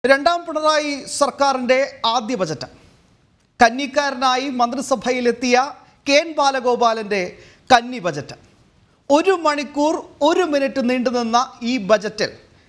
രണ്ടാം പിണറായി സർക്കാരിൻ്റെ ആദ്യ ബജറ്റ് കന്നിക്കാരനായി മന്ത്രിസഭയിലെത്തിയ കെ എൻ ബാലഗോപാലൻ്റെ കന്നി ബജറ്റ് ഒരു മണിക്കൂർ ഒരു മിനിറ്റ് നീണ്ടുനിന്ന ഈ ബജറ്റിൽ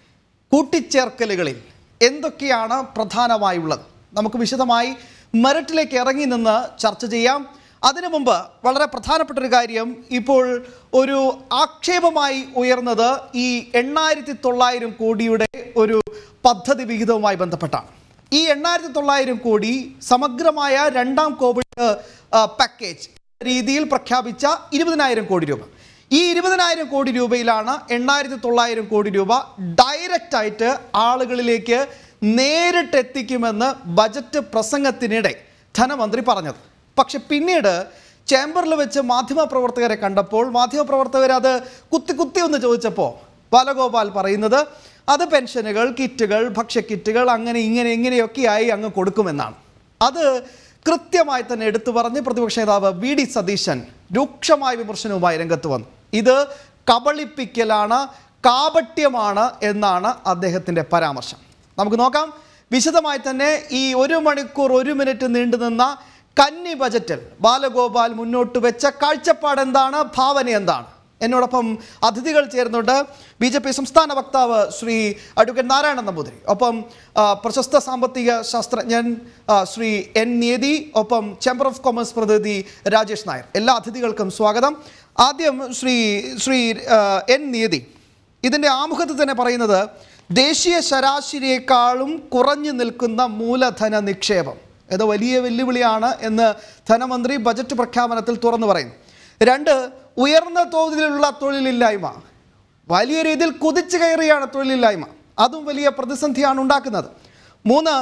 കൂട്ടിച്ചേർക്കലുകളിൽ എന്തൊക്കെയാണ് പ്രധാനമായുള്ളത് നമുക്ക് വിശദമായി മെറിറ്റിലേക്ക് ഇറങ്ങി നിന്ന് ചർച്ച ചെയ്യാം അതിനു മുമ്പ് വളരെ പ്രധാനപ്പെട്ട ഒരു കാര്യം ഇപ്പോൾ ഒരു ആക്ഷേപമായി ഉയർന്നത് ഈ എണ്ണായിരത്തി തൊള്ളായിരം കോടിയുടെ ഒരു പദ്ധതി വിഹിതവുമായി ബന്ധപ്പെട്ടാണ് ഈ എണ്ണായിരത്തി തൊള്ളായിരം കോടി സമഗ്രമായ രണ്ടാം കോവിഡ് ആ, പാക്കേജ് രീതിയിൽ പ്രഖ്യാപിച്ച ഇരുപതിനായിരം കോടി രൂപ ഈ ഇരുപതിനായിരം കോടി രൂപയിലാണ് എണ്ണായിരത്തി തൊള്ളായിരം കോടി രൂപ ഡയറക്റ്റ് ആയിട്ട് ആളുകളിലേക്ക് നേരിട്ട് എത്തിക്കുമെന്ന് ബജറ്റ് പ്രസംഗത്തിനിടെ ധനമന്ത്രി പറഞ്ഞത് പക്ഷെ പിന്നീട് ചേംബറിൽ വെച്ച് മാധ്യമപ്രവർത്തകരെ കണ്ടപ്പോൾ മാധ്യമപ്രവർത്തകർ അത് കുത്തി കുത്തി ഒന്ന് ചോദിച്ചപ്പോൾ ബാലഗോപാൽ പറയുന്നത് അത് പെൻഷനുകൾ കിറ്റുകൾ ഭക്ഷ്യക്കിറ്റുകൾ അങ്ങനെ ഇങ്ങനെ ഇങ്ങനെയൊക്കെയായി അങ്ങ് കൊടുക്കുമെന്നാണ് അത് കൃത്യമായി തന്നെ എടുത്തു പറഞ്ഞ് പ്രതിപക്ഷ നേതാവ് വി ഡി സതീശൻ രൂക്ഷമായ വിമർശനവുമായി രംഗത്ത് വന്നു ഇത് കബളിപ്പിക്കലാണ് കാപട്യമാണ് എന്നാണ് അദ്ദേഹത്തിൻ്റെ പരാമർശം നമുക്ക് നോക്കാം വിശദമായി തന്നെ ഈ ഒരു മണിക്കൂർ ഒരു മിനിറ്റ് നീണ്ടുനിന്ന കന്നി ബജറ്റിൽ ബാലഗോപാൽ മുന്നോട്ട് വെച്ച കാഴ്ചപ്പാട് എന്താണ് ഭാവന എന്താണ് എന്നോടൊപ്പം അതിഥികൾ ചേരുന്നുണ്ട് ബി ജെ പി സംസ്ഥാന വക്താവ് ശ്രീ അഡ്വക്കേറ്റ് നാരായണൻ നമ്പൂതിരി ഒപ്പം ആ, പ്രശസ്ത സാമ്പത്തിക ശാസ്ത്രജ്ഞൻ ആ, ശ്രീ എൻ നിയതി ഒപ്പം ചേംബർ ഓഫ് കൊമേഴ്സ് പ്രതിനിധി രാജേഷ് നായർ എല്ലാ അതിഥികൾക്കും സ്വാഗതം ആദ്യം ശ്രീ ശ്രീ ആ, എൻ നിയതി ഇതിൻ്റെ ആമുഖത്തിൽ തന്നെ പറയുന്നത് ദേശീയ ശരാശരിയേക്കാളും കുറഞ്ഞു നിൽക്കുന്ന മൂലധന നിക്ഷേപം ഇത് വലിയ വെല്ലുവിളിയാണ് എന്ന് ധനമന്ത്രി ബജറ്റ് പ്രഖ്യാപനത്തിൽ തുറന്നു പറയുന്നു രണ്ട് ഉയർന്ന തോതിലുള്ള തൊഴിലില്ലായ്മ വലിയ രീതിയിൽ കുതിച്ചു കയറിയാണ് തൊഴിലില്ലായ്മ അതും വലിയ പ്രതിസന്ധിയാണ് ഉണ്ടാക്കുന്നത് മൂന്ന്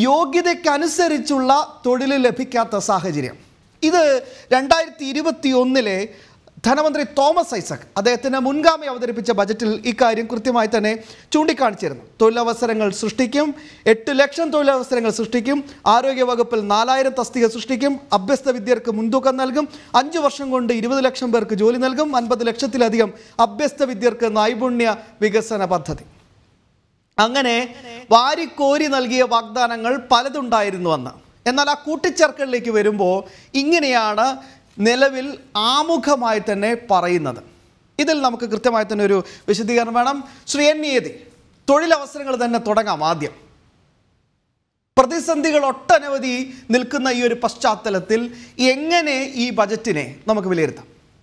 യോഗ്യതയ്ക്കനുസരിച്ചുള്ള തൊഴിൽ ലഭിക്കാത്ത സാഹചര്യം ഇത് രണ്ടായിരത്തി ഇരുപത്തി ഒന്നിലെ ധനമന്ത്രി തോമസ് ഐസക് അദ്ദേഹത്തിന് മുൻഗാമി അവതരിപ്പിച്ച ബജറ്റിൽ ഇക്കാര്യം കൃത്യമായി തന്നെ ചൂണ്ടിക്കാണിച്ചിരുന്നു തൊഴിലവസരങ്ങൾ സൃഷ്ടിക്കും എട്ട് ലക്ഷം തൊഴിലവസരങ്ങൾ സൃഷ്ടിക്കും ആരോഗ്യ വകുപ്പിൽ നാലായിരം തസ്തിക സൃഷ്ടിക്കും അഭ്യസ്ത വിദ്യർക്ക് മുൻതൂക്കം നൽകും അഞ്ച് വർഷം കൊണ്ട് ഇരുപത് ലക്ഷം പേർക്ക് ജോലി നൽകും അൻപത് ലക്ഷത്തിലധികം അഭ്യസ്ത വിദ്യർക്ക് നൈപുണ്യ വികസന പദ്ധതി അങ്ങനെ വാരിക്കോരി നൽകിയ വാഗ്ദാനങ്ങൾ പലതുണ്ടായിരുന്നു അന്ന് എന്നാൽ ആ കൂട്ടിച്ചേർക്കലിലേക്ക് വരുമ്പോൾ ഇങ്ങനെയാണ് നിലവിൽ ആമുഖമായി തന്നെ പറയുന്നത് ഇതിൽ നമുക്ക് കൃത്യമായി തന്നെ ഒരു വിശദീകരണം വേണം ശ്രീ എൻ നിയതി തൊഴിലവസരങ്ങൾ തന്നെ തുടങ്ങാം ആദ്യം പ്രതിസന്ധികൾ ഒട്ടനവധി നിൽക്കുന്ന ഈ ഒരു പശ്ചാത്തലത്തിൽ എങ്ങനെ ഈ ബജറ്റിനെ നമുക്ക് വിലയിരുത്താം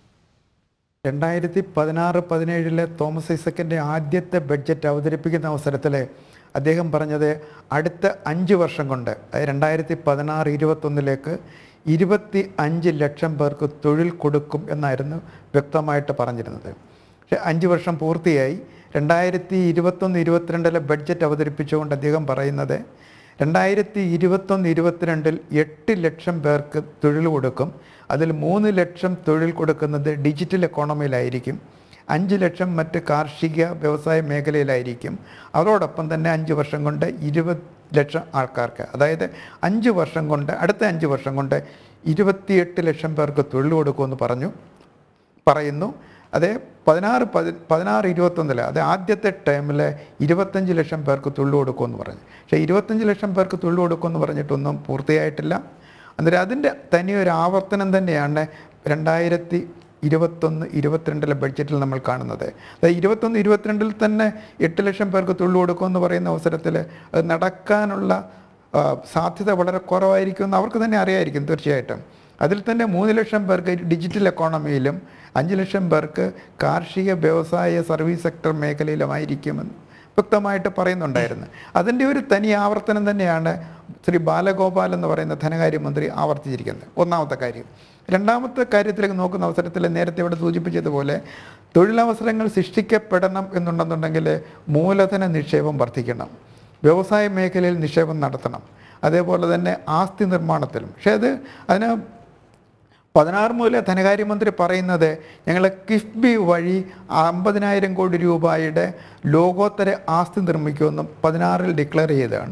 രണ്ടായിരത്തി പതിനാറ് പതിനേഴിലെ തോമസ് ഐസക്കിൻ്റെ ആദ്യത്തെ ബഡ്ജറ്റ് അവതരിപ്പിക്കുന്ന അവസരത്തിൽ അദ്ദേഹം പറഞ്ഞത് അടുത്ത അഞ്ച് വർഷം കൊണ്ട് അതായത് രണ്ടായിരത്തി പതിനാറ് ഇരുപത്തൊന്നിലേക്ക് ഇരുപത്തി അഞ്ച് ലക്ഷം പേർക്ക് തൊഴിൽ കൊടുക്കും എന്നായിരുന്നു വ്യക്തമായിട്ട് പറഞ്ഞിരുന്നത് പക്ഷേ അഞ്ച് വർഷം പൂർത്തിയായി രണ്ടായിരത്തി ഇരുപത്തൊന്ന് ഇരുപത്തിരണ്ടിലെ ബഡ്ജറ്റ് അവതരിപ്പിച്ചുകൊണ്ട് അദ്ദേഹം പറയുന്നത് രണ്ടായിരത്തി ഇരുപത്തൊന്ന് ഇരുപത്തിരണ്ടിൽ എട്ട് ലക്ഷം പേർക്ക് തൊഴിൽ കൊടുക്കും അതിൽ മൂന്ന് ലക്ഷം തൊഴിൽ കൊടുക്കുന്നത് ഡിജിറ്റൽ എക്കോണമിയിലായിരിക്കും അഞ്ച് ലക്ഷം മറ്റ് കാർഷിക വ്യവസായ മേഖലയിലായിരിക്കും അതോടൊപ്പം തന്നെ അഞ്ച് വർഷം കൊണ്ട് ഇരുപത് ലക്ഷം ആൾക്കാർക്ക് അതായത് അഞ്ച് വർഷം കൊണ്ട് അടുത്ത അഞ്ച് വർഷം കൊണ്ട് ഇരുപത്തിയെട്ട് ലക്ഷം പേർക്ക് തൊഴിൽ കൊടുക്കുമെന്ന് പറഞ്ഞു പറയുന്നു അത് പതിനാറ് പതി പതിനാറ് ഇരുപത്തൊന്നിൽ അത് ആദ്യത്തെ ടൈമിൽ ഇരുപത്തഞ്ച് ലക്ഷം പേർക്ക് തൊഴിൽ കൊടുക്കുമെന്ന് പറഞ്ഞു പക്ഷേ ഇരുപത്തഞ്ച് ലക്ഷം പേർക്ക് തൊഴിൽ കൊടുക്കുമെന്ന് പറഞ്ഞിട്ടൊന്നും പൂർത്തിയായിട്ടില്ല അന്നേരം അതിൻ്റെ തനിയൊരു ആവർത്തനം തന്നെയാണ് രണ്ടായിരത്തി ഇരുപത്തൊന്ന് ഇരുപത്തിരണ്ടിലെ ബഡ്ജറ്റിൽ നമ്മൾ കാണുന്നത് അതായത് ഇരുപത്തൊന്ന് ഇരുപത്തിരണ്ടിൽ തന്നെ എട്ട് ലക്ഷം പേർക്ക് തൊഴിൽ കൊടുക്കുമെന്ന് പറയുന്ന അവസരത്തിൽ അത് നടക്കാനുള്ള ആ, സാധ്യത വളരെ കുറവായിരിക്കുമെന്ന് അവർക്ക് തന്നെ അറിയായിരിക്കും തീർച്ചയായിട്ടും അതിൽ തന്നെ മൂന്ന് ലക്ഷം പേർക്ക് ഡിജിറ്റൽ എക്കോണമിയിലും അഞ്ച് ലക്ഷം പേർക്ക് കാർഷിക വ്യവസായ സർവീസ് സെക്ടർ മേഖലയിലുമായിരിക്കുമെന്ന് വ്യക്തമായിട്ട് പറയുന്നുണ്ടായിരുന്നു അതിൻ്റെ ഒരു തനി ആവർത്തനം തന്നെയാണ് ശ്രീ ബാലഗോപാൽ എന്ന് പറയുന്ന ധനകാര്യമന്ത്രി ആവർത്തിച്ചിരിക്കുന്നത് ഒന്നാമത്തെ കാര്യം രണ്ടാമത്തെ കാര്യത്തിലേക്ക് നോക്കുന്ന അവസരത്തിൽ നേരത്തെ ഇവിടെ സൂചിപ്പിച്ചതുപോലെ തൊഴിലവസരങ്ങൾ സൃഷ്ടിക്കപ്പെടണം എന്നുണ്ടെന്നുണ്ടെങ്കിൽ മൂലധന നിക്ഷേപം വർദ്ധിക്കണം വ്യവസായ മേഖലയിൽ നിക്ഷേപം നടത്തണം അതേപോലെ തന്നെ ആസ്തി നിർമ്മാണത്തിലും പക്ഷേ അത് അതിന് പതിനാറ് മുതൽ ധനകാര്യമന്ത്രി പറയുന്നത് ഞങ്ങൾ കിഫ്ബി വഴി അമ്പതിനായിരം കോടി രൂപയുടെ ലോകോത്തര ആസ്തി നിർമ്മിക്കുമെന്നും പതിനാറിൽ ഡിക്ലെയർ ചെയ്തതാണ്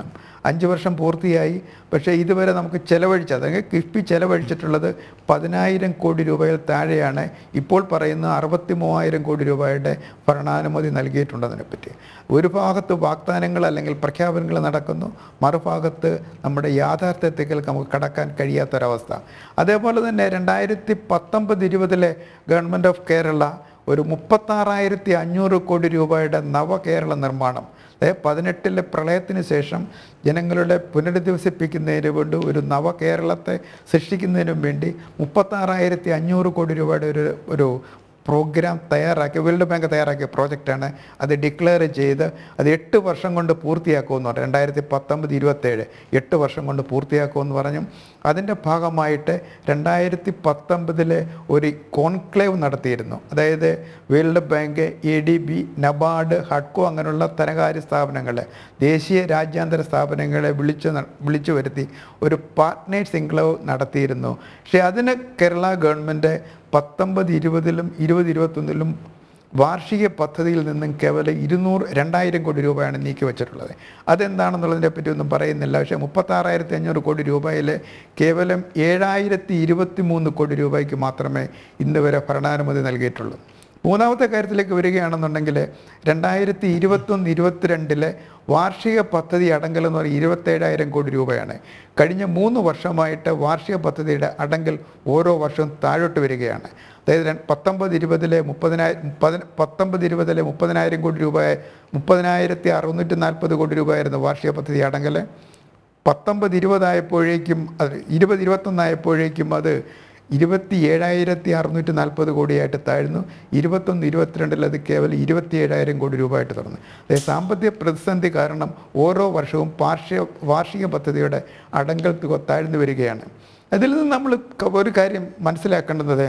അഞ്ച് വർഷം പൂർത്തിയായി പക്ഷേ ഇതുവരെ നമുക്ക് ചെലവഴിച്ചത് അല്ലെങ്കിൽ കിഫ്ബി ചെലവഴിച്ചിട്ടുള്ളത് പതിനായിരം കോടി രൂപയിൽ താഴെയാണ് ഇപ്പോൾ പറയുന്ന അറുപത്തി മൂവായിരം കോടി രൂപയുടെ ഭരണാനുമതി നൽകിയിട്ടുണ്ടതിനെപ്പറ്റി ഒരു ഭാഗത്ത് വാഗ്ദാനങ്ങൾ അല്ലെങ്കിൽ പ്രഖ്യാപനങ്ങൾ നടക്കുന്നു മറുഭാഗത്ത് നമ്മുടെ യാഥാർത്ഥ്യത്തിലേക്ക് നമുക്ക് കടക്കാൻ കഴിയാത്തൊരവസ്ഥ അതേപോലെ തന്നെ രണ്ടായിരത്തി പത്തൊമ്പത് ഇരുപതിലെ ഗവൺമെൻറ് ഓഫ് കേരള ഒരു മുപ്പത്താറായിരത്തി അഞ്ഞൂറ് കോടി രൂപയുടെ നവകേരള നിർമ്മാണം അതായത് പതിനെട്ടിലെ പ്രളയത്തിന് ശേഷം ജനങ്ങളുടെ പുനരധിവസിപ്പിക്കുന്നതിന് വേണ്ടി ഒരു നവകേരളത്തെ സൃഷ്ടിക്കുന്നതിനും വേണ്ടി മുപ്പത്താറായിരത്തി അഞ്ഞൂറ് കോടി രൂപയുടെ ഒരു ഒരു പ്രോഗ്രാം തയ്യാറാക്കി വേൾഡ് ബാങ്ക് തയ്യാറാക്കിയ പ്രോജക്റ്റാണ് അത് ഡിക്ലെയർ ചെയ്ത് അത് എട്ട് വർഷം കൊണ്ട് പൂർത്തിയാക്കുമെന്ന് പറഞ്ഞു രണ്ടായിരത്തി പത്തൊമ്പത് ഇരുപത്തേഴ് എട്ട് വർഷം കൊണ്ട് പൂർത്തിയാക്കുമെന്ന് പറഞ്ഞു അതിൻ്റെ ഭാഗമായിട്ട് രണ്ടായിരത്തി പത്തൊമ്പതിലെ ഒരു കോൺക്ലേവ് നടത്തിയിരുന്നു അതായത് World Bank A D B NABARD ഹഡ്കോ അങ്ങനെയുള്ള ധനകാര്യ സ്ഥാപനങ്ങളെ ദേശീയ രാജ്യാന്തര സ്ഥാപനങ്ങളെ വിളിച്ചു ന- വിളിച്ചു വരുത്തി ഒരു പാർട്ട്നേഴ്സ് ഇൻക്ലേവ് നടത്തിയിരുന്നു പക്ഷേ അതിന് കേരള ഗവൺമെൻറ് പത്തൊമ്പത് ഇരുപതിലും ഇരുപത് ഇരുപത്തൊന്നിലും വാർഷിക പദ്ധതിയിൽ നിന്നും കേവലം ഇരുന്നൂറ് രണ്ടായിരം കോടി രൂപയാണ് നീക്കി വെച്ചിട്ടുള്ളത് അതെന്താണെന്നുള്ളതിനെ പറ്റി ഒന്നും പറയുന്നില്ല പക്ഷേ മുപ്പത്താറായിരത്തി അഞ്ഞൂറ് കോടി രൂപയിൽ കേവലം ഏഴായിരത്തി ഇരുപത്തി മൂന്ന് കോടി രൂപയ്ക്ക് മാത്രമേ ഇന്ന് വരെ ഭരണാനുമതി നൽകിയിട്ടുള്ളൂ മൂന്നാമത്തെ കാര്യത്തിലേക്ക് വരികയാണെന്നുണ്ടെങ്കിൽ രണ്ടായിരത്തി ഇരുപത്തൊന്ന് ഇരുപത്തിരണ്ടിലെ വാർഷിക പദ്ധതി അടങ്കൽ എന്ന് പറയുന്നത് ഇരുപത്തേഴായിരം കോടി രൂപയാണ് കഴിഞ്ഞ മൂന്ന് വർഷമായിട്ട് വാർഷിക പദ്ധതിയുടെ അടങ്കൽ ഓരോ വർഷവും താഴോട്ട് വരികയാണ് അതായത് ര- പത്തൊമ്പത് ഇരുപതിലെ മുപ്പതിനായിരം മുപ്പതി പത്തൊമ്പത് ഇരുപതിലെ മുപ്പതിനായിരം കോടി രൂപ മുപ്പതിനായിരത്തി അറുന്നൂറ്റി നാൽപ്പത് കോടി രൂപയായിരുന്നു വാർഷിക പദ്ധതി അടങ്കൽ പത്തൊമ്പത് ഇരുപതായപ്പോഴേക്കും അത് ഇരുപത് ഇരുപത്തൊന്നായപ്പോഴേക്കും അത് ഇരുപത്തി ഏഴായിരത്തി അറുന്നൂറ്റി നാൽപ്പത് കോടിയായിട്ട് താഴ്ന്നു ഇരുപത്തൊന്ന് ഇരുപത്തിരണ്ടിൽ അത് കേവലം ഇരുപത്തി ഏഴായിരം കോടി രൂപയായിട്ട് തുറന്നു അതായത് സാമ്പത്തിക പ്രതിസന്ധി കാരണം ഓരോ വർഷവും വാർഷിക വാർഷിക പദ്ധതിയുടെ അടങ്കൽ തുക താഴ്ന്നു വരികയാണ് അതിൽ നിന്ന് നമ്മൾ ക- ഒരു കാര്യം മനസ്സിലാക്കേണ്ടത്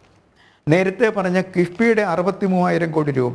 നേരത്തെ പറഞ്ഞ കിഫ്ബിയുടെ അറുപത്തി മൂവായിരം കോടി രൂപ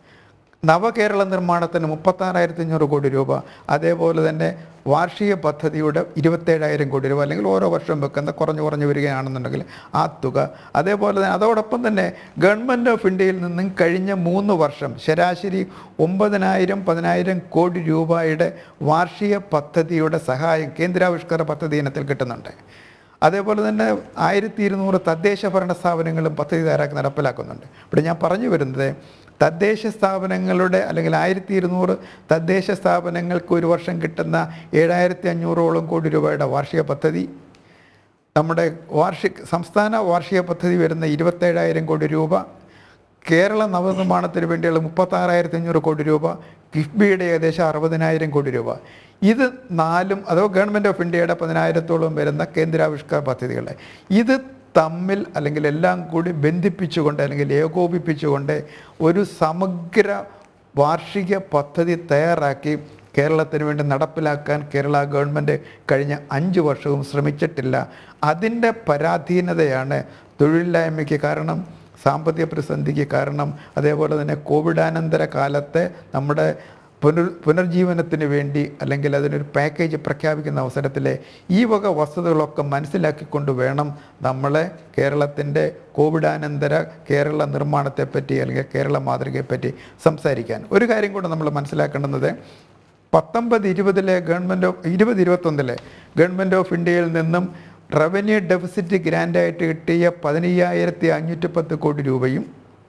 നവകേരള നിർമ്മാണത്തിന് മുപ്പത്താറായിരത്തി അഞ്ഞൂറ് കോടി രൂപ അതേപോലെ തന്നെ വാർഷിക പദ്ധതിയുടെ ഇരുപത്തേഴായിരം കോടി രൂപ അല്ലെങ്കിൽ ഓരോ വർഷവും വെക്കുന്ന കുറഞ്ഞു കുറഞ്ഞു വരികയാണെന്നുണ്ടെങ്കിൽ ആ തുക അതേപോലെ തന്നെ അതോടൊപ്പം തന്നെ ഗവൺമെൻറ് ഓഫ് ഇന്ത്യയിൽ നിന്നും കഴിഞ്ഞ മൂന്ന് വർഷം ശരാശരി ഒമ്പതിനായിരം പതിനായിരം കോടി രൂപയുടെ വാർഷിക പദ്ധതിയുടെ സഹായം കേന്ദ്രാവിഷ്കാര പദ്ധതി ഇനത്തിൽ കിട്ടുന്നുണ്ട് അതേപോലെ തന്നെ ആയിരത്തി ഇരുന്നൂറ് തദ്ദേശ ഭരണ സ്ഥാപനങ്ങളും പദ്ധതി തയ്യാറാക്കി നടപ്പിലാക്കുന്നുണ്ട് ഇവിടെ ഞാൻ പറഞ്ഞു വരുന്നത് തദ്ദേശ സ്ഥാപനങ്ങളുടെ അല്ലെങ്കിൽ ആയിരത്തി ഇരുന്നൂറ് തദ്ദേശ സ്ഥാപനങ്ങൾക്ക് ഒരു വർഷം കിട്ടുന്ന ഏഴായിരത്തി അഞ്ഞൂറോളം കോടി രൂപയുടെ വാർഷിക പദ്ധതി നമ്മുടെ വാർഷിക സംസ്ഥാന വാർഷിക പദ്ധതി വരുന്ന ഇരുപത്തേഴായിരം കോടി രൂപ കേരള നവനിർമ്മാണത്തിന് വേണ്ടിയുള്ള മുപ്പത്താറായിരത്തി അഞ്ഞൂറ് കോടി രൂപ കിഫ്ബിയുടെ ഏകദേശം അറുപതിനായിരം കോടി രൂപ ഇത് നാലും അതോ ഗവൺമെൻറ് ഓഫ് ഇന്ത്യയുടെ പതിനായിരത്തോളം വരുന്ന കേന്ദ്രാവിഷ്കാര പദ്ധതികൾ ഇത് തമ്മിൽ അല്ലെങ്കിൽ എല്ലാം കൂടി ബന്ധിപ്പിച്ചുകൊണ്ട് അല്ലെങ്കിൽ ഏകോപിപ്പിച്ചുകൊണ്ട് ഒരു സമഗ്ര വാർഷിക പദ്ധതി തയ്യാറാക്കി കേരളത്തിന് വേണ്ടി നടപ്പിലാക്കാൻ കേരള ഗവൺമെൻറ് കഴിഞ്ഞ അഞ്ച് വർഷവും ശ്രമിച്ചിട്ടില്ല അതിൻ്റെ പരാധീനതയാണ് തൊഴിലില്ലായ്മയ്ക്ക് കാരണം സാമ്പത്തിക പ്രതിസന്ധിക്ക് കാരണം അതേപോലെ തന്നെ കോവിഡാനന്തര കാലത്തെ നമ്മുടെ പുനർ പുനർജീവനത്തിന് വേണ്ടി അല്ലെങ്കിൽ അതിനൊരു പാക്കേജ് പ്രഖ്യാപിക്കുന്ന അവസരത്തിൽ ഈ വക വസ്തുതകളൊക്കെ മനസ്സിലാക്കിക്കൊണ്ട് വേണം നമ്മളെ കേരളത്തിൻ്റെ കോവിഡാനന്തര കേരള നിർമ്മാണത്തെപ്പറ്റി അല്ലെങ്കിൽ കേരള മാതൃകയെപ്പറ്റി സംസാരിക്കാൻ ഒരു കാര്യം കൂടെ നമ്മൾ മനസ്സിലാക്കേണ്ടുന്നത് പത്തൊമ്പത് ഇരുപതിലെ ഗവൺമെൻറ് ഓഫ് ഇരുപത് ഇരുപത്തൊന്നിലെ ഗവൺമെൻറ് ഓഫ് ഇന്ത്യയിൽ നിന്നും റവന്യൂ ഡെഫിസിറ്റ് ഗ്രാൻഡായിട്ട് കിട്ടിയ പതിനയ്യായിരത്തി അഞ്ഞൂറ്റി പത്ത് കോടി രൂപയും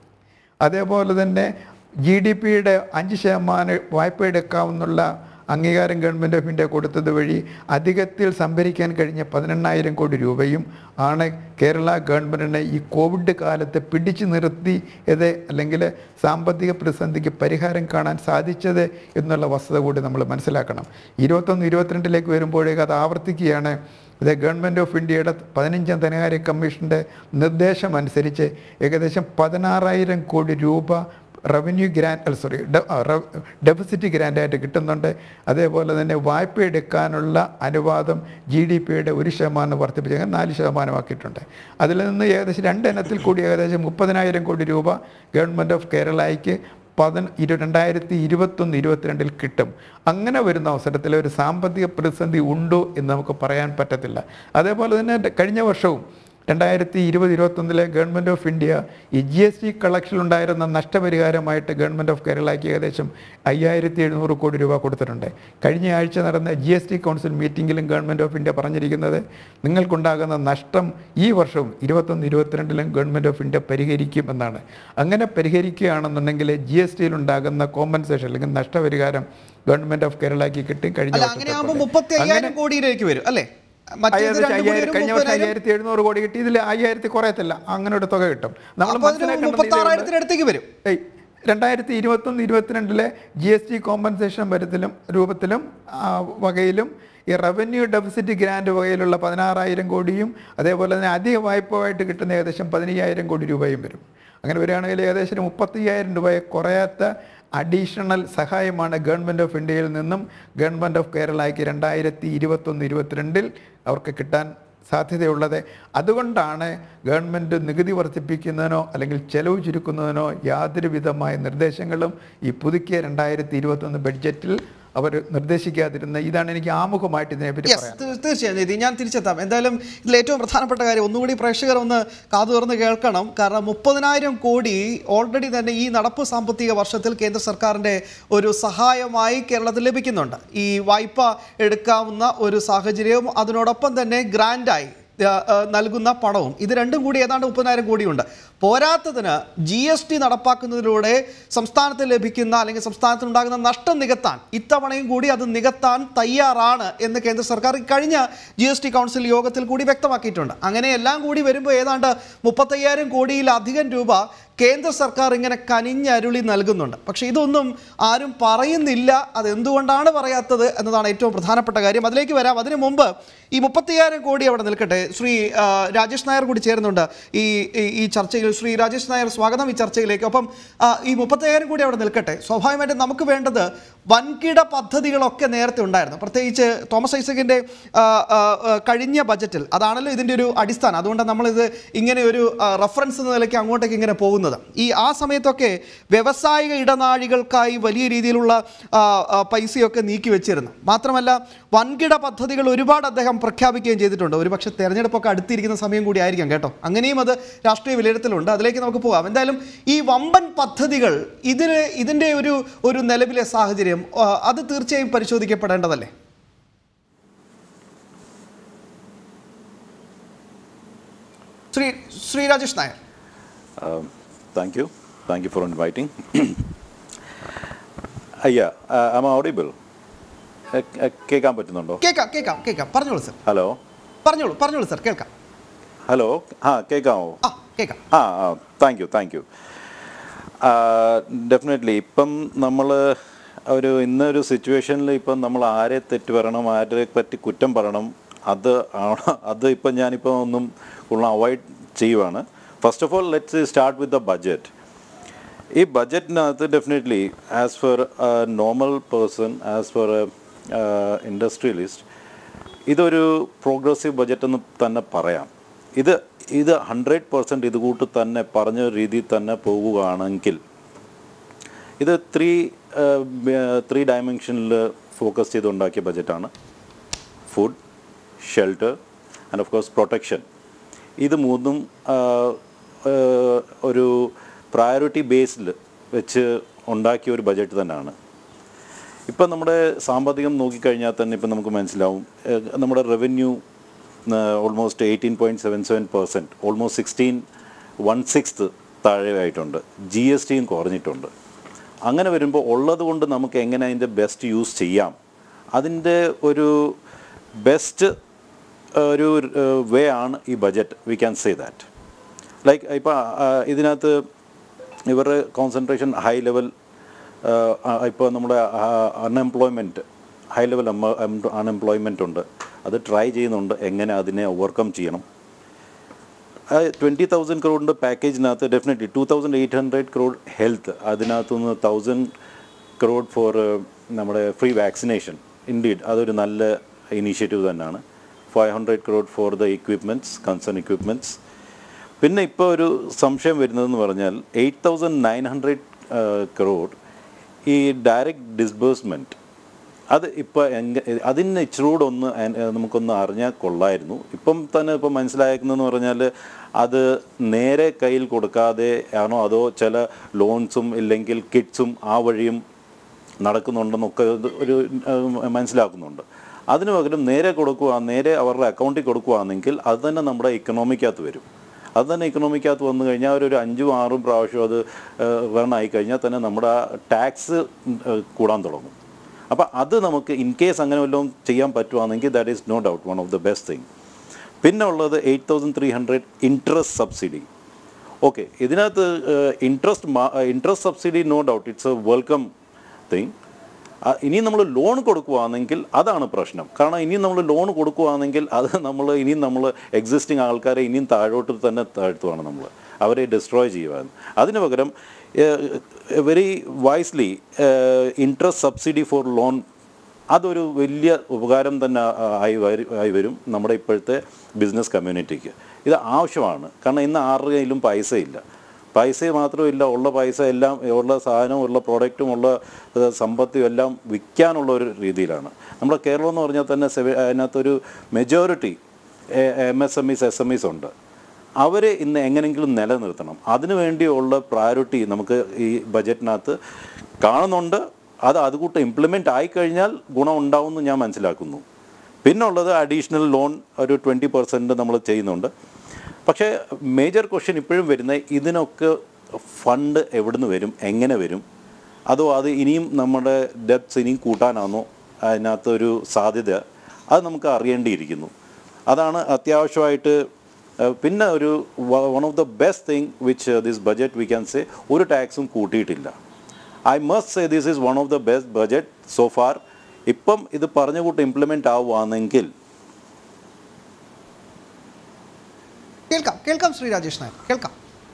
അതേപോലെ തന്നെ ജി ഡി പിയുടെ അഞ്ച് ശതമാനം വായ്പ എടുക്കാവുന്നുള്ള അംഗീകാരം ഗവൺമെൻറ് ഓഫ് ഇന്ത്യ കൊടുത്തത് വഴി അധികത്തിൽ സംഭരിക്കാൻ കഴിഞ്ഞ പതിനെണ്ണായിരം കോടി രൂപയും ആണ് കേരള ഗവൺമെൻറ്റിനെ ഈ കോവിഡ് കാലത്ത് പിടിച്ചു നിർത്തിയത് അല്ലെങ്കിൽ സാമ്പത്തിക പ്രതിസന്ധിക്ക് പരിഹാരം കാണാൻ സാധിച്ചത് എന്നുള്ള വസ്തുത കൂടി നമ്മൾ മനസ്സിലാക്കണം ഇരുപത്തൊന്ന് ഇരുപത്തിരണ്ടിലേക്ക് വരുമ്പോഴേക്ക് അത് ആവർത്തിക്കുകയാണ് ഇത് ഗവൺമെൻറ് ഓഫ് ഇന്ത്യയുടെ പതിനഞ്ചാം ധനകാര്യ കമ്മീഷൻ്റെ നിർദ്ദേശം അനുസരിച്ച് ഏകദേശം പതിനാറായിരം കോടി രൂപ റവന്യൂ ഗ്രാൻഡ് സോറി ഡെഫിസിറ്റ് ഗ്രാൻഡായിട്ട് കിട്ടുന്നുണ്ട് അതേപോലെ തന്നെ വായ്പ എടുക്കാനുള്ള അനുവാദം ജി ഡി പിയുടെ ഒരു ശതമാനം വർദ്ധിപ്പിച്ച് അങ്ങനെ നാല് ശതമാനമാക്കിയിട്ടുണ്ട് അതിൽ നിന്ന് ഏകദേശം രണ്ട് ഇനത്തിൽ കൂടി ഏകദേശം മുപ്പതിനായിരം കോടി രൂപ ഗവൺമെൻറ് ഓഫ് കേരളയ്ക്ക് പതിന ഇരു രണ്ടായിരത്തി ഇരുപത്തൊന്ന് ഇരുപത്തിരണ്ടിൽ കിട്ടും അങ്ങനെ വരുന്ന അവസരത്തിൽ ഒരു സാമ്പത്തിക പ്രതിസന്ധി ഉണ്ടോ എന്ന് നമുക്ക് പറയാൻ പറ്റത്തില്ല അതേപോലെ തന്നെ കഴിഞ്ഞ വർഷവും രണ്ടായിരത്തി ഇരുപത് ഇരുപത്തൊന്നിലെ ഗവൺമെൻറ് ഓഫ് ഇന്ത്യ ഈ ജി എസ് ടി കളക്ഷനിലുണ്ടായിരുന്ന നഷ്ടപരിഹാരമായിട്ട് ഗവൺമെൻറ് ഓഫ് കേരളയ്ക്ക് ഏകദേശം അയ്യായിരത്തി എഴുന്നൂറ് കോടി രൂപ കൊടുത്തിട്ടുണ്ട് കഴിഞ്ഞ ആഴ്ച നടന്ന ജി എസ് ടി കൗൺസിൽ മീറ്റിംഗിലും ഗവൺമെൻറ് ഓഫ് ഇന്ത്യ പറഞ്ഞിരിക്കുന്നത് നിങ്ങൾക്കുണ്ടാകുന്ന നഷ്ടം ഈ വർഷവും ഇരുപത്തൊന്ന് ഇരുപത്തിരണ്ടിലും ഗവൺമെൻറ് ഓഫ് ഇന്ത്യ പരിഹരിക്കും എന്നാണ് അങ്ങനെ പരിഹരിക്കുകയാണെന്നുണ്ടെങ്കിൽ ജി എസ് ടിയിലുണ്ടാകുന്ന കോമ്പൻസേഷൻ അല്ലെങ്കിൽ നഷ്ടപരിഹാരം ഗവൺമെൻറ് ഓഫ് കേരളയ്ക്ക് കിട്ടും കഴിഞ്ഞ അല്ല വർഷത്തെ അങ്ങനെ ആകുമ്പോൾ പോലെ. മുപ്പത്തി അയ്യായിരം കോടിയിലേക്ക് വരും അല്ലേ മറ്റേത് അയ്യായിരത്തി രണ്ടും കൂടി അയ്യായിരം ഒരു കഴിഞ്ഞ വർഷം മുപ്പതിനായിരം. അയ്യായിരത്തി എഴുന്നൂറ് കോടി കിട്ടി ഇതിൽ അയ്യായിരത്തി കുറയത്തില്ല അങ്ങനെ ഒരു തുക കിട്ടും നമ്മൾ അപ്പോൾ അതിന് മുപ്പത്തി ആറായിരത്തിനടുത്തേക്ക് വരും ഏയ് രണ്ടായിരത്തി ഇരുപത്തൊന്ന് ഇരുപത്തിരണ്ടിലെ ജി എസ് ടി കോമ്പൻസേഷൻ വരത്തിലും രൂപത്തിലും ആ, വകയിലും ഈ റവന്യൂ ഡെഫിസിറ്റ് ഗ്രാൻഡ് വകയിലുള്ള പതിനാറായിരം കോടിയും അതേപോലെ തന്നെ അധിക വായ്പയായിട്ട് കിട്ടുന്ന ഏകദേശം പതിനയ്യായിരം കോടി രൂപയും വരും അങ്ങനെ വരികയാണെങ്കിൽ ഏകദേശം മുപ്പത്തയ്യായിരം രൂപയെ കുറയാത്ത അഡീഷണൽ സഹായമാണ് ഗവൺമെൻറ് ഓഫ് ഇന്ത്യയിൽ നിന്നും ഗവൺമെൻറ് ഓഫ് കേരളയ്ക്ക് രണ്ടായിരത്തി ഇരുപത്തൊന്ന് ഇരുപത്തിരണ്ടിൽ അവർക്ക് കിട്ടാൻ സാധ്യതയുള്ളത് അതുകൊണ്ടാണ് ഗവൺമെൻറ് നികുതി വർദ്ധിപ്പിക്കുന്നതിനോ അല്ലെങ്കിൽ ചെലവ് ചുരുക്കുന്നതിനോ യാതൊരു വിധമായ നിർദ്ദേശങ്ങളും ഈ പുതുക്കിയ രണ്ടായിരത്തി ഇരുപത്തൊന്ന് ബഡ്ജറ്റിൽ അവർ നിർദ്ദേശിക്കാതിരുന്ന ഇതാണ് എനിക്ക് ആമുഖമായിട്ട് ഇതിനെപ്പറ്റി യെസ് പറയാൻ തീ- തീർച്ചയായും നിധി ഞാൻ തിരിച്ചെത്താം എന്തായാലും ഇതിൽ ഏറ്റവും പ്രധാനപ്പെട്ട കാര്യം ഒന്നുകൂടി പ്രേക്ഷകർ ഒന്ന് കാതു തുറന്ന് കേൾക്കണം കാരണം മുപ്പതിനായിരം കോടി ഓൾറെഡി തന്നെ ഈ നടപ്പ് സാമ്പത്തിക വർഷത്തിൽ കേന്ദ്ര സർക്കാരിൻ്റെ ഒരു സഹായമായി കേരളത്തിൽ ലഭിക്കുന്നുണ്ട് ഈ വായ്പ എടുക്കാവുന്ന ഒരു സാഹചര്യവും അതിനോടൊപ്പം തന്നെ ഗ്രാൻഡായി ആ, ആ, നൽകുന്ന പണവും ഇത് രണ്ടും കൂടി ഏതാണ്ട് മുപ്പതിനായിരം കോടിയുണ്ട് പോരാത്തതിന് ജി എസ് ടി നടപ്പാക്കുന്നതിലൂടെ സംസ്ഥാനത്ത് ലഭിക്കുന്ന അല്ലെങ്കിൽ സംസ്ഥാനത്തിനുണ്ടാകുന്ന നഷ്ടം നികത്താൻ ഇത്തവണയും കൂടി അത് നികത്താൻ തയ്യാറാണ് എന്ന് കേന്ദ്ര സർക്കാർ കഴിഞ്ഞ ജി എസ് ടി കൗൺസിൽ യോഗത്തിൽ കൂടി വ്യക്തമാക്കിയിട്ടുണ്ട് അങ്ങനെ എല്ലാം കൂടി വരുമ്പോൾ ഏതാണ്ട് മുപ്പത്തയ്യായിരം കോടിയിലധികം രൂപ കേന്ദ്ര സർക്കാർ ഇങ്ങനെ കനിഞ്ഞരുളി നൽകുന്നുണ്ട് പക്ഷേ ഇതൊന്നും ആരും പറയുന്നില്ല അതെന്തുകൊണ്ടാണ് പറയാത്തത് എന്നതാണ് ഏറ്റവും പ്രധാനപ്പെട്ട കാര്യം അതിലേക്ക് വരാം അതിനു മുമ്പ് ഈ മുപ്പത്തിയായിരം കോടി അവിടെ നിൽക്കട്ടെ ശ്രീ ആ, രാജേഷ് നായർ കൂടി ചേരുന്നുണ്ട് ഈ ഈ- ഈ ചർച്ചയിൽ ശ്രീ രാജേഷ് നായർ സ്വാഗതം ഈ ചർച്ചയിലേക്ക് ഒപ്പം ആ, ഈ മുപ്പത്തയ്യായിരം കോടി അവിടെ നിൽക്കട്ടെ സ്വാഭാവികമായിട്ടും നമുക്ക് വേണ്ടത് വൻകിട പദ്ധതികളൊക്കെ നേരത്തെ ഉണ്ടായിരുന്നു പ്രത്യേകിച്ച് തോമസ് ഐസക്കിൻ്റെ ആ, ആ, ആ, കഴിഞ്ഞ ബജറ്റിൽ അതാണല്ലോ ഇതിൻ്റെ ഒരു അടിസ്ഥാനം അതുകൊണ്ടാണ് നമ്മളിത് ഇങ്ങനെ ഒരു ആ, റഫറൻസ് എന്ന നിലയ്ക്ക് അങ്ങോട്ടേക്ക് ഇങ്ങനെ പോകുന്നത് ഈ ആ സമയത്തൊക്കെ വ്യവസായിക ഇടനാഴികൾക്കായി വലിയ രീതിയിലുള്ള ആ, ആ, പൈസയൊക്കെ നീക്കി വെച്ചിരുന്നു മാത്രമല്ല വൻകിട പദ്ധതികൾ ഒരുപാട് അദ്ദേഹം പ്രഖ്യാപിക്കുകയും ചെയ്തിട്ടുണ്ട് ഒരുപക്ഷെ തെരഞ്ഞെടുപ്പൊക്കെ അടുത്തിരിക്കുന്ന സമയം കൂടി ആയിരിക്കാം കേട്ടോ അങ്ങനെയും അത് രാഷ്ട്രീയ വിലയിരുത്തലുണ്ട് അതിലേക്ക് നമുക്ക് പോകാം എന്തായാലും ഈ വമ്പൻ പദ്ധതികൾ ഇതിന് ഇതിൻ്റെ ഒരു ഒരു നിലവിലെ സാഹചര്യം ആ, അത് തീർച്ചയായും പരിശോധിക്കപ്പെടേണ്ടതല്ലേ Shri Shri Rajesh Nair Um, Thank you. Thank you for inviting. Uh, Yeah, uh, am I audible? Uh, uh, കേൾക്കാൻ പറ്റുന്നുണ്ടോ കേൾക്കാം കേൾക്കാം കേൾക്കാം പറഞ്ഞോളൂ സർ ഹലോ പറഞ്ഞോളൂ പറഞ്ഞോളൂ സർ കേൾക്കാം ഹലോ ആ കേൾക്കാമോ ആ കേൾക്കാം ആ ആ thank you thank you definitely ഇപ്പം നമ്മൾ ഒരു ഇന്നൊരു സിറ്റുവേഷനിൽ ഇപ്പം നമ്മൾ ആരെ തെറ്റ് പറയണം ആരെ പറ്റി കുറ്റം പറയണം അത് ആണ് അത് ഇപ്പം ഞാനിപ്പോൾ ഒന്നും ഉള്ള അവോയ്ഡ് ചെയ്യുവാണ് first of all let's start with the budget ഈ ബഡ്ജറ്റിനകത്ത് definitely as for normal person as for industrialist ഇതൊരു പ്രോഗ്രസീവ് ബഡ്ജറ്റ് എന്ന് തന്നെ പറയാം ഇത് ഇത് ഹൺഡ്രഡ് പെർസെൻറ്റ് ഇത് കൂട്ട് തന്നെ പറഞ്ഞ രീതിയിൽ തന്നെ പോകുകയാണെങ്കിൽ ഇത് ത്രീ ത്രീ ഡയമെൻഷനിൽ ഫോക്കസ് ചെയ്തുണ്ടാക്കിയ ബജറ്റാണ് food shelter and of course protection ഇത് മൂന്നും ആ, ആ, ഒരു പ്രയോറിറ്റി ബേസിൽ വെച്ച് ഉണ്ടാക്കിയ ഒരു ബജറ്റ് തന്നെയാണ് ഇപ്പം നമ്മുടെ സാമ്പത്തികം നോക്കിക്കഴിഞ്ഞാൽ തന്നെ ഇപ്പം നമുക്ക് മനസ്സിലാവും ഏഹ് നമ്മുടെ revenue almost eighteen point seven seven percent almost sixteen one sixth താഴെയായിട്ടുണ്ട് ജി എസ് ടിയും കുറഞ്ഞിട്ടുണ്ട് അങ്ങനെ വരുമ്പോൾ ഉള്ളത് കൊണ്ട് നമുക്ക് എങ്ങനെ അതിൻ്റെ ബെസ്റ്റ് യൂസ് ചെയ്യാം അതിൻ്റെ ഒരു ബെസ്റ്റ് ഒരു വേ ആണ് ഈ budget we can say that like ഇപ്പോൾ ഇതിനകത്ത് ഇവരുടെ കോൺസെൻട്രേഷൻ ഹൈ ലെവൽ ഇപ്പോൾ നമ്മുടെ അൺഎംപ്ലോയ്മെൻറ്റ് ഹൈ ലെവൽ അൺഎംപ്ലോയ്മെൻ്റ് ഉണ്ട് അത് ട്രൈ ചെയ്യുന്നുണ്ട് എങ്ങനെ അതിനെ ഓവർകം ചെയ്യണം ട്വൻറ്റി തൗസൻഡ് ക്രോഡിൻ്റെ പാക്കേജിനകത്ത് definitely two thousand eight hundred crore health അതിനകത്തുനിന്ന് തൗസൻഡ് ക്രോഡ് ഫോർ നമ്മുടെ ഫ്രീ വാക്സിനേഷൻ ഇൻഡീഡ് അതൊരു നല്ല ഇനീഷ്യേറ്റീവ് തന്നെയാണ് five hundred crore for the equipments concern equipments പിന്നെ ഇപ്പോൾ ഒരു സംശയം വരുന്നതെന്ന് പറഞ്ഞാൽ eight thousand nine hundred crore ഈ ഡയറക്റ്റ് ഡിസ്ബേഴ്സ്മെൻറ്റ് അത് ഇപ്പോൾ എങ്ക അതിന് ഇച്ചിരൂടെ ഒന്ന് അയ- നമുക്കൊന്ന് അറിഞ്ഞാൽ കൊള്ളായിരുന്നു ഇപ്പം തന്നെ ഇപ്പം മനസ്സിലാക്കുന്നതെന്ന് പറഞ്ഞാൽ അത് നേരെ കയ്യിൽ കൊടുക്കാതെ ആണോ അതോ ചില ലോൺസും ഇല്ലെങ്കിൽ കിറ്റ്സും ആ വഴിയും നടക്കുന്നുണ്ടെന്നൊക്കെ ഇത് ഒരു ഉം, മനസ്സിലാക്കുന്നുണ്ട് അതിന് പകരം നേരെ കൊടുക്കുക നേരെ അവരുടെ അക്കൗണ്ടിൽ കൊടുക്കുകയാണെങ്കിൽ അത് തന്നെ നമ്മുടെ ഇക്കണോമിക്കകത്ത് വരും അത് തന്നെ ഇക്കണോമിക്കകത്ത് വന്നു കഴിഞ്ഞാൽ ഒരു ഒരു അഞ്ചും ആറും പ്രാവശ്യം അത് റൺ ആയി കഴിഞ്ഞാൽ തന്നെ നമ്മുടെ ടാക്സ് കൂടാൻ തുടങ്ങും അപ്പോൾ അത് നമുക്ക് ഇൻ കേസ് അങ്ങനെ വല്ലതും ചെയ്യാൻ പറ്റുവാണെങ്കിൽ that is no doubt one of the best thing പിന്നെ ഉള്ളത് eight thousand three hundred interest subsidy okay ഇതിനകത്ത് interest interest subsidy no doubt it's a welcome thing ഇനി നമ്മൾ ലോൺ കൊടുക്കുകയാണെങ്കിൽ അതാണ് പ്രശ്നം കാരണം ഇനിയും നമ്മൾ ലോൺ കൊടുക്കുകയാണെങ്കിൽ അത് നമ്മൾ ഇനിയും നമ്മൾ എക്സിസ്റ്റിംഗ് ആൾക്കാരെ ഇനിയും താഴോട്ട് തന്നെ താഴ്ത്തുവാണ് നമ്മൾ അവരെ ഡിസ്ട്രോയ് ചെയ്യുവാൻ അതിന് പകരം very wisely interest subsidy for loan അതൊരു വലിയ ഉപകാരം തന്നെ ആ, ആയി വരും ആയി വരും നമ്മുടെ ഇപ്പോഴത്തെ ബിസിനസ് കമ്മ്യൂണിറ്റിക്ക് ഇത് ആവശ്യമാണ് കാരണം ഇന്ന് ആരുടെ കയ്യിലും പൈസ ഇല്ല പൈസ മാത്രമില്ല ഉള്ള പൈസ എല്ലാം ഉള്ള സാധനവും ഉള്ള പ്രോഡക്റ്റും ഉള്ള ഏഹ്, സമ്പത്തും എല്ലാം വിൽക്കാനുള്ള ഒരു രീതിയിലാണ് നമ്മുടെ കേരളം എന്ന് പറഞ്ഞാൽ തന്നെ സെവ അതിനകത്തൊരു majority M S M Es S M Es ഉണ്ട് അവരെ ഇന്ന് എങ്ങനെയെങ്കിലും നിലനിർത്തണം അതിനു വേണ്ടിയുള്ള പ്രയോറിറ്റി നമുക്ക് ഈ ബജറ്റിനകത്ത് കാണുന്നുണ്ട് അത് അതുകൂട്ട് ഇംപ്ലിമെൻ്റ് ആയിക്കഴിഞ്ഞാൽ ഗുണം ഉണ്ടാവുമെന്ന് ഞാൻ മനസ്സിലാക്കുന്നു പിന്നുള്ളത് അഡീഷണൽ ലോൺ ഒരു ട്വൻറ്റി പെർസെൻറ്റ് നമ്മൾ ചെയ്യുന്നുണ്ട് പക്ഷേ മേജർ ക്വസ്റ്റ്യൻ ഇപ്പോഴും വരുന്നത് ഇതിനൊക്കെ ഫണ്ട് എവിടുന്ന് വരും എങ്ങനെ വരും അതോ അത് ഇനിയും നമ്മുടെ ഡെപ്റ്റ്സ് ഇനിയും കൂട്ടാനാണോ അതിനകത്തൊരു സാധ്യത അത് നമുക്ക് അറിയേണ്ടിയിരിക്കുന്നു അതാണ് അത്യാവശ്യമായിട്ട് ഏഹ്, പിന്നെ ഒരു one of the best thing which this budget we can say ഒരു ടാക്സും കൂട്ടിയിട്ടില്ല I must say this is one of the best budget so far ഇപ്പം ഇത് പറഞ്ഞ കൂട്ട് ഇംപ്ലിമെൻ്റ് ആവുകയാണെങ്കിൽ കേൾക്കാം കേൾക്കാം ശ്രീ രാജേഷ് നായർ കേൾക്കാം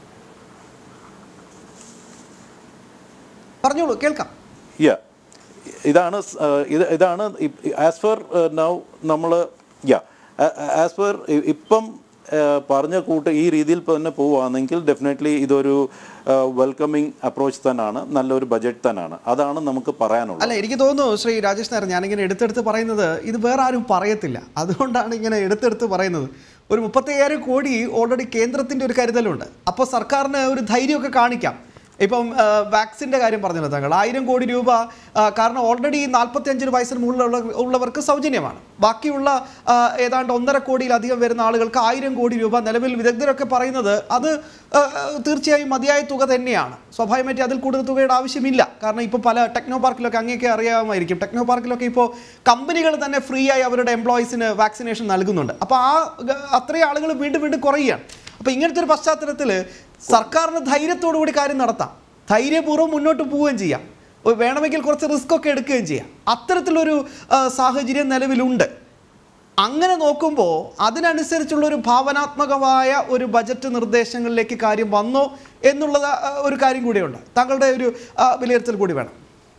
പറഞ്ഞോളൂ കേൾക്കാം യാ ഇതാണ് സ്- ആ, ഇത് ഇതാണ് ആസ് ഫർ നൗ നമ്മൾ യാ ആസ് ഫർ ഇപ്പം ആ, പറഞ്ഞ കൂട്ട് ഈ രീതിയിൽ തന്നെ പോവുകയാണെങ്കിൽ ഡെഫിനറ്റ്ലി ഇതൊരു വെൽക്കമിങ് അപ്രോച്ച് തന്നെയാണ് നല്ലൊരു ബജറ്റ് തന്നെയാണ് അതാണ് നമുക്ക് പറയാനുള്ളത് അല്ല എനിക്ക് തോന്നുന്നു ശ്രീ രാജേഷ് നായർ ഞാനിങ്ങനെ എടുത്തെടുത്ത് പറയുന്നത് ഇത് വേറെ ആരും പറയത്തില്ല അതുകൊണ്ടാണ് ഇങ്ങനെ എടുത്തെടുത്ത് പറയുന്നത് ഒരു മുപ്പത്തയ്യായിരം കോടി ഓൾറെഡി കേന്ദ്രത്തിൻ്റെ ഒരു കരുതലുണ്ട് അപ്പോൾ സർക്കാരിന് ഒരു ധൈര്യമൊക്കെ കാണിക്കാം ഇപ്പം ആ, വാക്സിൻ്റെ കാര്യം പറഞ്ഞല്ലോ താങ്കൾ ആയിരം കോടി രൂപ ആ, കാരണം ഓൾറെഡി നാൽപ്പത്തി അഞ്ചിന് വയസ്സിന് മുകളിലുള്ള ഉള്ളവർക്ക് സൗജന്യമാണ് ബാക്കിയുള്ള ആ, ഏതാണ്ട് ഒന്നര കോടിയിലധികം വരുന്ന ആളുകൾക്ക് ആയിരം കോടി രൂപ നിലവിൽ വിദഗ്ധരൊക്കെ പറയുന്നത് അത് ആ, തീർച്ചയായും മതിയായ തുക തന്നെയാണ് സ്വാഭാവികമായിട്ട് അതിൽ കൂടുതൽ തുകയുടെ ആവശ്യമില്ല കാരണം ഇപ്പോൾ പല ടെക്നോ പാർക്കിലൊക്കെ അങ്ങനെയൊക്കെ അറിയാമായിരിക്കും ടെക്നോ പാർക്കിലൊക്കെ ഇപ്പോൾ കമ്പനികൾ തന്നെ ഫ്രീ ആയി അവരുടെ എംപ്ലോയീസിന് വാക്സിനേഷൻ നൽകുന്നുണ്ട് അപ്പോൾ ആ ഗ- അത്രയും ആളുകൾ വീണ്ടും വീണ്ടും കുറയുകയാണ് അപ്പോൾ ഇങ്ങനത്തെ ഒരു പശ്ചാത്തലത്തിൽ സർക്കാരിന് ധൈര്യത്തോടു കൂടി കാര്യം നടത്താം ധൈര്യപൂർവ്വം മുന്നോട്ട് പോവുകയും ചെയ്യാം ഒ- വേണമെങ്കിൽ കുറച്ച് റിസ്ക് ഒക്കെ എടുക്കുകയും ചെയ്യാം അത്തരത്തിലൊരു ആ, സാഹചര്യം നിലവിലുണ്ട് അങ്ങനെ നോക്കുമ്പോൾ അതിനനുസരിച്ചുള്ള ഒരു ഭാവനാത്മകമായ ഒരു ബജറ്റ് നിർദ്ദേശങ്ങളിലേക്ക് കാര്യം വന്നോ എന്നുള്ളത് ആ, ഒരു കാര്യം കൂടിയുണ്ട് താങ്കളുടെ ഒരു ആ, വിലയിരുത്തൽ കൂടി വേണം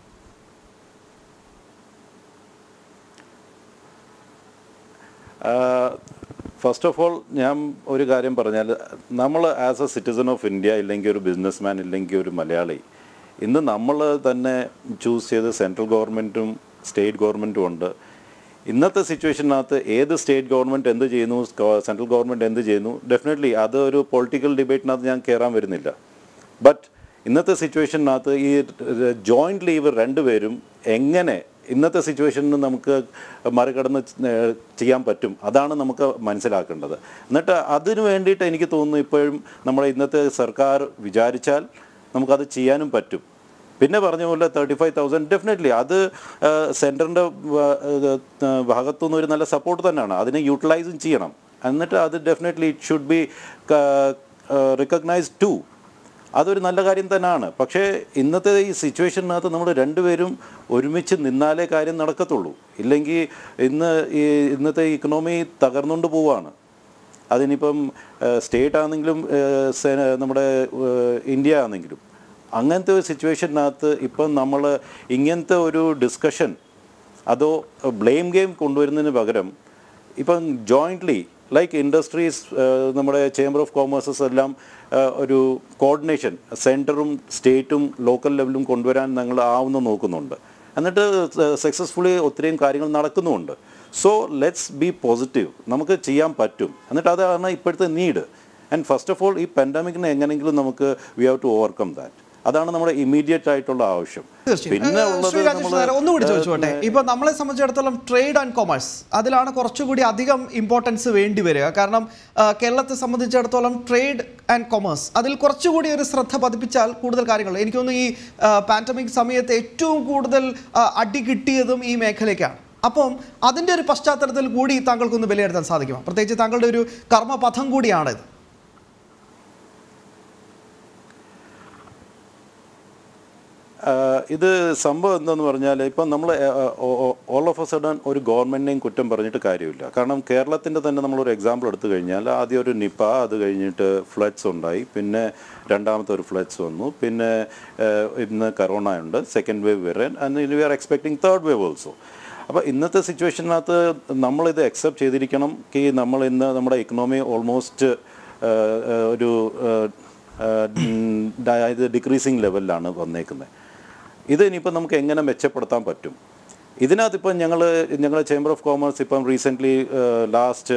ഫസ്റ്റ് ഓഫ് ഓൾ ഞാൻ ഒരു കാര്യം പറഞ്ഞാൽ നമ്മൾ as a citizen of India ഇല്ലെങ്കിൽ ഒരു ബിസിനസ് മാൻ ഇല്ലെങ്കിൽ ഒരു മലയാളി ഇന്ന് നമ്മൾ തന്നെ ചൂസ് ചെയ്ത് സെൻട്രൽ ഗവൺമെൻറ്റും സ്റ്റേറ്റ് ഗവൺമെൻറ്റും ഉണ്ട് ഇന്നത്തെ സിറ്റുവേഷനകത്ത് ഏത് സ്റ്റേറ്റ് ഗവൺമെൻറ് എന്ത് ചെയ്യുന്നു സെൻട്രൽ ഗവൺമെൻറ് എന്ത് ചെയ്യുന്നു ഡെഫിനറ്റ്ലി അത് ഒരു പൊളിറ്റിക്കൽ ഡിബേറ്റിനകത്ത് ഞാൻ കയറാൻ വരുന്നില്ല ബട്ട് ഇന്നത്തെ സിറ്റുവേഷനകത്ത് ഈ ജോയിൻ്റ്ലി ഇവർ രണ്ടുപേരും എങ്ങനെ ഇന്നത്തെ സിറ്റുവേഷനിൽ നമുക്ക് മറികടന്ന് ഏഹ് ചെയ്യാൻ പറ്റും അതാണ് നമുക്ക് മനസ്സിലാക്കേണ്ടത് എന്നിട്ട് അതിനു വേണ്ടിയിട്ട് എനിക്ക് തോന്നുന്നു ഇപ്പോഴും നമ്മുടെ ഇന്നത്തെ സർക്കാർ വിചാരിച്ചാൽ നമുക്കത് ചെയ്യാനും പറ്റും പിന്നെ പറഞ്ഞ പോലെ തേർട്ടി ഫൈവ് തൗസൻഡ് ഡെഫിനറ്റ്ലി അത് സെൻറ്ററിൻ്റെ ഭാഗത്തുനിന്ന് ഒരു നല്ല സപ്പോർട്ട് തന്നെയാണ് അതിനെ യൂട്ടിലൈസും ചെയ്യണം എന്നിട്ട് അത് definitely it should be recognise too അതൊരു നല്ല കാര്യം തന്നെയാണ് പക്ഷേ ഇന്നത്തെ ഈ സിറ്റുവേഷനകത്ത് നമ്മൾ രണ്ടുപേരും ഒരുമിച്ച് നിന്നാലേ കാര്യം നടക്കത്തുള്ളൂ ഇല്ലെങ്കിൽ ഇന്ന് ഈ ഇന്നത്തെ ഇക്കണോമി തകർന്നുകൊണ്ട് പോവുകയാണ് അതിനിപ്പം സ്റ്റേറ്റ് ആണെങ്കിലും ഏഹ്, സേ- നമ്മുടെ ഏഹ്, ഇന്ത്യ ആണെങ്കിലും അങ്ങനത്തെ ഒരു സിറ്റുവേഷനകത്ത് ഇപ്പം നമ്മൾ ഇങ്ങനത്തെ ഒരു ഡിസ്കഷൻ അതോ ബ്ലെയിം ഗെയിം കൊണ്ടുവരുന്നതിന് പകരം ഇപ്പം ജോയിൻ്റ്ലി ലൈക്ക് ഇൻഡസ്ട്രീസ് നമ്മുടെ ചേംബർ ഓഫ് കോമേഴ്സസ് എല്ലാം ആ, ഒരു കോർഡിനേഷൻ സെൻറ്ററും സ്റ്റേറ്റും ലോക്കൽ ലെവലും കൊണ്ടുവരാൻ ഞങ്ങൾ ആവുന്ന നോക്കുന്നുണ്ട് എന്നിട്ട് സക്സസ്ഫുള്ളി ഒത്തിരിയും കാര്യങ്ങൾ നടക്കുന്നുമുണ്ട് സോ ലെറ്റ്സ് ബി പോസിറ്റീവ് നമുക്ക് ചെയ്യാൻ പറ്റും എന്നിട്ട് അതാണ് ഇപ്പോഴത്തെ need and first of all ഈ പാൻഡമിക്കിനെ എങ്ങനെയെങ്കിലും നമുക്ക് we have to overcome that അതാണ് നമ്മുടെ ഇമ്മീഡിയറ്റ് ആയിട്ടുള്ള ആവശ്യം തീർച്ചയായും പിന്നെ ഏഹ്, ഉള്ളത് ശ്രീ രാജേഷ് നമ്മള്, നായർ, ഒന്നുകൂടി ഏഹ്, ചോദിച്ചോട്ടെ ഇപ്പൊ നമ്മളെ സംബന്ധിച്ചിടത്തോളം ട്രേഡ് ആൻഡ് കൊമേഴ്സ് അതിലാണ് കുറച്ചുകൂടി അധികം ഇമ്പോർട്ടൻസ് വേണ്ടി വരിക കാരണം ആ, കേരളത്തെ സംബന്ധിച്ചിടത്തോളം ട്രേഡ് ആൻഡ് കൊമേഴ്സ് അതിൽ കുറച്ചുകൂടി ഒരു ശ്രദ്ധ പതിപ്പിച്ചാൽ കൂടുതൽ കാര്യങ്ങൾ എനിക്ക് തോന്നുന്നു ഈ പാൻഡമിക് സമയത്ത് ഏറ്റവും കൂടുതൽ ആ, അടി കിട്ടിയതും ഈ മേഖലയ്ക്കാണ് അപ്പം അതിൻ്റെ ഒരു പശ്ചാത്തലത്തിൽ കൂടി താങ്കൾക്കൊന്ന് വിലയിരുത്താൻ സാധിക്കുമോ പ്രത്യേകിച്ച് താങ്കളുടെ ഒരു കർമ്മപഥം കൂടിയാണിത് ആഹ് ഇത് സംഭവം എന്താന്ന് പറഞ്ഞാൽ ഇപ്പം നമ്മൾ ഓൾ ഓഫ് എ സഡൻ ഒരു ഗവൺമെൻറ്റിനെയും കുറ്റം പറഞ്ഞിട്ട് കാര്യമില്ല കാരണം കേരളത്തിൻ്റെ തന്നെ നമ്മളൊരു എക്സാമ്പിൾ എടുത്തു കഴിഞ്ഞാൽ ആദ്യം ഒരു നിപ്പ അത് കഴിഞ്ഞിട്ട് ഫ്ലഡ്സ് ഉണ്ടായി പിന്നെ രണ്ടാമത്തെ ഒരു ഫ്ലഡ്സ് വന്നു പിന്നെ ആഹ് ഇന്ന് കറോണ ഉണ്ട് സെക്കൻഡ് വേവ് വരാൻ and we are expecting third wave also അപ്പോൾ ഇന്നത്തെ സിറ്റുവേഷനകത്ത് നമ്മളിത് അക്സെപ്റ്റ് ചെയ്തിരിക്കണം കി നമ്മൾ ഇന്ന് നമ്മുടെ ഇക്കണോമി ഓൾമോസ്റ്റ് ഒരു അതായത് ഡിക്രീസിങ് ലെവലിലാണ് വന്നേക്കുന്നത് ഇത് ഇനിയിപ്പോൾ നമുക്ക് എങ്ങനെ മെച്ചപ്പെടുത്താൻ പറ്റും ഇതിനകത്ത് ഇപ്പം ഞങ്ങൾ ഞങ്ങൾ ചേംബർ ഓഫ് കോമേഴ്സ് ഇപ്പം റീസെൻ്റ്ലി ലാസ്റ്റ്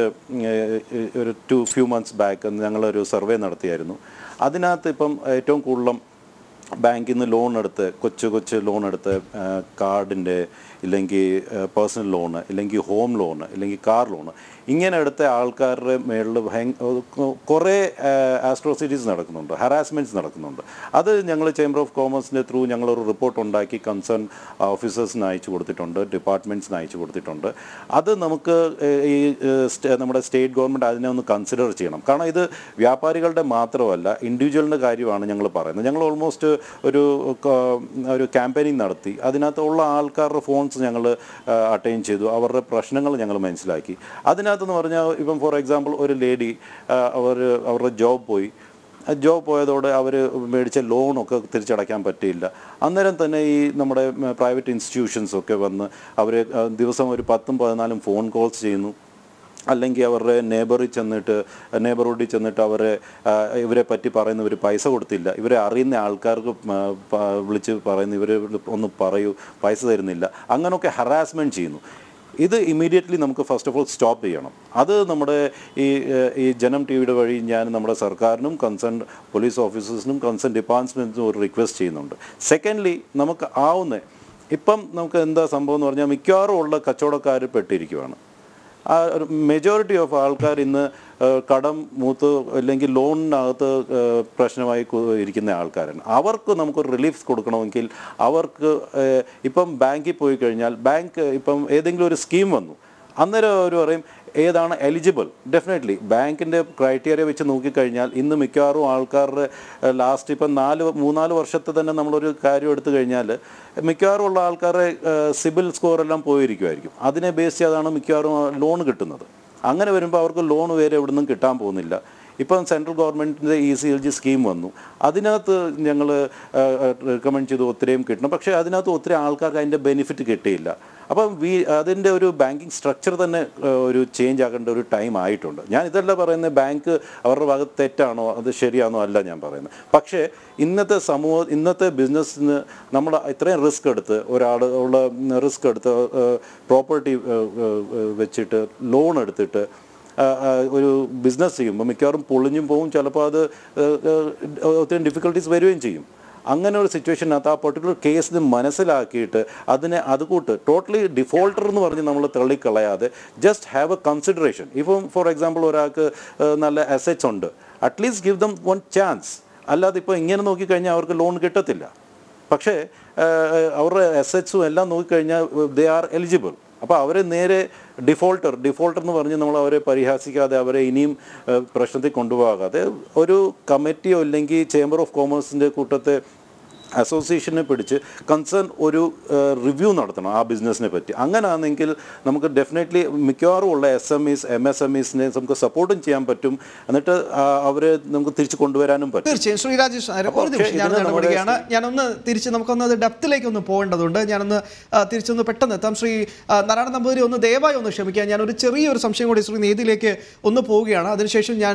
ഒരു ടു ഫ്യൂ മന്ത്സ് ബാക്ക് ഞങ്ങളൊരു സർവേ നടത്തിയായിരുന്നു അതിനകത്ത് ഇപ്പം ഏറ്റവും കൂടുതലും ബാങ്കിൽ നിന്ന് ലോൺ എടുത്ത് കൊച്ചു കൊച്ചു ലോൺ എടുത്ത് കാർഡിൻ്റെ ഇല്ലെങ്കിൽ പേഴ്സണൽ ലോണ് ഇല്ലെങ്കിൽ ഹോം ലോണ് ഇല്ലെങ്കിൽ കാർ ലോണ് ഇങ്ങനെ എടുത്ത ആൾക്കാരുടെ മേളിൽ ഭയ കുറേ ആസ്ട്രോസിറ്റീസ് നടക്കുന്നുണ്ട് ഹറാസ്മെൻറ്റ്സ് നടക്കുന്നുണ്ട് അത് ഞങ്ങൾ ചേംബർ ഓഫ് കോമേഴ്സിൻ്റെ ത്രൂ ഞങ്ങളൊരു റിപ്പോർട്ട് ഉണ്ടാക്കി കൺസേൺ ഓഫീസേഴ്സിന് അയച്ചു കൊടുത്തിട്ടുണ്ട് ഡിപ്പാർട്ട്മെൻറ്റ്സിന് അയച്ചു കൊടുത്തിട്ടുണ്ട് അത് നമുക്ക് ഏഹ്, ഈ ഏഹ്, സ്റ്റേ- നമ്മുടെ സ്റ്റേറ്റ് ഗവൺമെൻറ് അതിനെ ഒന്ന് കൺസിഡർ ചെയ്യണം കാരണം ഇത് വ്യാപാരികളുടെ മാത്രമല്ല ഇൻഡിവിജ്വലിൻ്റെ കാര്യമാണ് ഞങ്ങൾ പറയുന്നത് ഞങ്ങൾ ഓൾമോസ്റ്റ് ഒരു ക- ഒരു ക്യാമ്പയിനിങ് നടത്തി അതിനകത്ത് ഉള്ള ആൾക്കാരുടെ ഫോൺസ് ഞങ്ങൾ അറ്റൈൻ ചെയ്തു അവരുടെ പ്രശ്നങ്ങൾ ഞങ്ങൾ മനസ്സിലാക്കി അതിനകത്തെന്ന് പറഞ്ഞാൽ ഇപ്പം ഫോർ എക്സാമ്പിൾ ഒരു ലേഡി അവർ അവരുടെ ജോബ് പോയി ജോബ് പോയതോടെ അവർ മേടിച്ച ലോണൊക്കെ തിരിച്ചടയ്ക്കാൻ പറ്റിയില്ല അന്നേരം തന്നെ ഈ നമ്മുടെ പ്രൈവറ്റ് ഇൻസ്റ്റിറ്റ്യൂഷൻസ് ഒക്കെ വന്ന് അവർ ദിവസം ഒരു പത്തും പതിനാലും ഫോൺ കോൾസ് ചെയ്യുന്നു അല്ലെങ്കിൽ അവരുടെ നെയ്ബറിൽ ചെന്നിട്ട് നെയ്ബർഹുഡിൽ ചെന്നിട്ട് അവരെ ആ, ഇവരെ പറ്റി പറയുന്ന ഇവർ പൈസ കൊടുത്തില്ല ഇവരെ അറിയുന്ന ആൾക്കാർക്ക് മ, പ- വിളിച്ച് പറയുന്നു ഇവർ ഒന്ന് പറയൂ പൈസ തരുന്നില്ല അങ്ങനെയൊക്കെ ഹറാസ്മെൻറ്റ് ചെയ്യുന്നു ഇത് ഇമീഡിയറ്റ്ലി നമുക്ക് ഫസ്റ്റ് ഓഫ് ഓൾ സ്റ്റോപ്പ് ചെയ്യണം അത് നമ്മുടെ ഈ ഏഹ്, ഈ ജനം ടി വിയുടെ വഴി ഞാൻ നമ്മുടെ സർക്കാരിനും കൺസേൺ പോലീസ് ഓഫീസേഴ്സിനും കൺസേൺ ഡിപ്പാർട്ട്മെൻറ്റിനും ഒരു റിക്വസ്റ്റ് ചെയ്യുന്നുണ്ട് സെക്കൻഡ്ലി നമുക്ക് ആവുന്ന ഇപ്പം നമുക്ക് എന്താ സംഭവം എന്ന് പറഞ്ഞാൽ മിക്കവാറും ഉള്ള കച്ചവടക്കാർ പെട്ടിരിക്കുവാണ് ആ ഒരു മെജോറിറ്റി ഓഫ് ആൾക്കാർ ഇന്ന് ഏഹ്, കടം മൂത്ത് അല്ലെങ്കിൽ ലോണിനകത്ത് ഏഹ്, പ്രശ്നമായി കു- ഇരിക്കുന്ന ആൾക്കാരാണ് അവർക്ക് നമുക്കൊരു റിലീഫ് കൊടുക്കണമെങ്കിൽ അവർക്ക് ഏഹ്, ഇപ്പം ബാങ്കിൽ പോയി കഴിഞ്ഞാൽ ബാങ്ക് ഇപ്പം ഏതെങ്കിലും ഒരു സ്കീം വന്നു അന്നേരം അവർ പറയും ഏതാണ് എലിജിബിൾ ഡെഫിനറ്റ്ലി ബാങ്കിൻ്റെ ക്രൈറ്റീരിയ വെച്ച് നോക്കിക്കഴിഞ്ഞാൽ ഇന്ന് മിക്കവാറും ആൾക്കാരുടെ ലാസ്റ്റ് ഇപ്പം നാല് മൂന്നാല് വർഷത്തെ തന്നെ നമ്മളൊരു കാര്യം എടുത്തു കഴിഞ്ഞാൽ മിക്കവാറും ഉള്ള ആൾക്കാരുടെ സിബിൽ സ്കോർ എല്ലാം പോയിരിക്കുമായിരിക്കും അതിനെ ബേസ് ചെയ്താണ് മിക്കവാറും ലോൺ കിട്ടുന്നത് അങ്ങനെ വരുമ്പോൾ അവർക്ക് ലോൺ വേറെ എവിടെ നിന്നും കിട്ടാൻ പോകുന്നില്ല ഇപ്പം സെൻട്രൽ ഗവൺമെൻറ്റിൻ്റെ E C L G scheme വന്നു അതിനകത്ത് ഞങ്ങൾ റെക്കമെൻഡ് ചെയ്തു ഒത്തിരിയും കിട്ടണം പക്ഷേ അതിനകത്ത് ഒത്തിരി ആൾക്കാർക്ക് അതിൻ്റെ ബെനിഫിറ്റ് കിട്ടിയില്ല അപ്പം വി അതിൻ്റെ ഒരു ബാങ്കിങ് സ്ട്രക്ചർ തന്നെ ആ, ഒരു ചേഞ്ച് ആകേണ്ട ഒരു ടൈം ആയിട്ടുണ്ട് ഞാൻ ഇതല്ല പറയുന്നത് ബാങ്ക് അവരുടെ ഭാഗത്ത് തെറ്റാണോ അത് ശരിയാണോ അല്ല ഞാൻ പറയുന്നത് പക്ഷേ ഇന്നത്തെ സമൂഹ ഇന്നത്തെ ബിസിനസ്സിന് നമ്മൾ ഇത്രയും റിസ്ക് എടുത്ത് ഒരാൾ ഉള്ള റിസ്ക് എടുത്ത് പ്രോപ്പർട്ടി വെച്ചിട്ട് ലോൺ എടുത്തിട്ട് ആ, ആ, ഒരു ബിസിനസ് ചെയ്യുമ്പോൾ മിക്കവാറും പൊളിഞ്ഞും പോവും ചിലപ്പോൾ അത് ആ, ആ, ഒത്തിരി ഡിഫിക്കൽട്ടീസ് വരികയും ചെയ്യും അങ്ങനെ ഒരു സിറ്റുവേഷനകത്ത് ആ പെർട്ടിക്കുലർ കേസിന് മനസ്സിലാക്കിയിട്ട് അതിനെ അതുകൂട്ട് ടോട്ടലി ഡിഫോൾട്ടർ എന്ന് പറഞ്ഞ് നമ്മൾ തള്ളിക്കളയാതെ ജസ്റ്റ് ഹാവ് എ കൺസിഡറേഷൻ ഇപ്പം ഫോർ എക്സാമ്പിൾ ഒരാൾക്ക് ആ, നല്ല അസറ്റ്സ് ഉണ്ട് at least give them one chance അല്ലാതെ ഇപ്പോൾ ഇങ്ങനെ നോക്കിക്കഴിഞ്ഞാൽ അവർക്ക് ലോൺ കിട്ടത്തില്ല പക്ഷേ ആ, അവരുടെ അസറ്റ്സും എല്ലാം നോക്കിക്കഴിഞ്ഞാൽ ദേ ആർ എലിജിബിൾ അപ്പോൾ അവരെ നേരെ ഡിഫോൾട്ടർ ഡിഫോൾട്ടർ എന്ന് പറഞ്ഞ് നമ്മൾ അവരെ പരിഹാസിക്കാതെ അവരെ ഇനിയും ആ, പ്രശ്നത്തിൽ കൊണ്ടുപോകാതെ ഒരു കമ്മിറ്റിയോ അല്ലെങ്കിൽ ചേംബർ ഓഫ് കോമേഴ്സിൻ്റെ കൂട്ടത്തെ അസോസിയേഷനെ പിടിച്ച് കൺസേൺ ഒരു റിവ്യൂ നടത്തണം ആ ബിസിനസ്സിനെ പറ്റി അങ്ങനെയാണെങ്കിൽ നമുക്ക് ഡെഫിനറ്റ്ലി മിക്കവാറും ഉള്ള S M Es M S M ഇസിനെ നമുക്ക് സപ്പോർട്ടും ചെയ്യാൻ പറ്റും എന്നിട്ട് ആ, അവരെ നമുക്ക് തിരിച്ചു കൊണ്ടുവരാനും പറ്റും തീർച്ചയായും ശ്രീ രാജേഷ് നായർ അപ്പോൾ ഒരു നിമിഷം ഞാൻ ഇതിന് നമ്മുടെ ഇടപെടുകയാണ് ഞാനൊന്ന് തിരിച്ച് നമുക്കൊന്ന് അത് ഡെപ്തിലേക്ക് ഒന്ന് പോകേണ്ടതുണ്ട് ഞാനൊന്ന് ആ, തിരിച്ചൊന്ന് പെട്ടെന്ന് എത്താം ശ്രീ ആ, നാരായണ നമ്പൂതിരി ഒന്ന് ദയവായി ഒന്ന് ക്ഷമിക്കുക ഞാൻ ഒരു ചെറിയൊരു സംശയം കൂടി ശ്രീ നീതിയിലേക്ക് ഒന്ന് പോവുകയാണ് അതിനുശേഷം ഞാൻ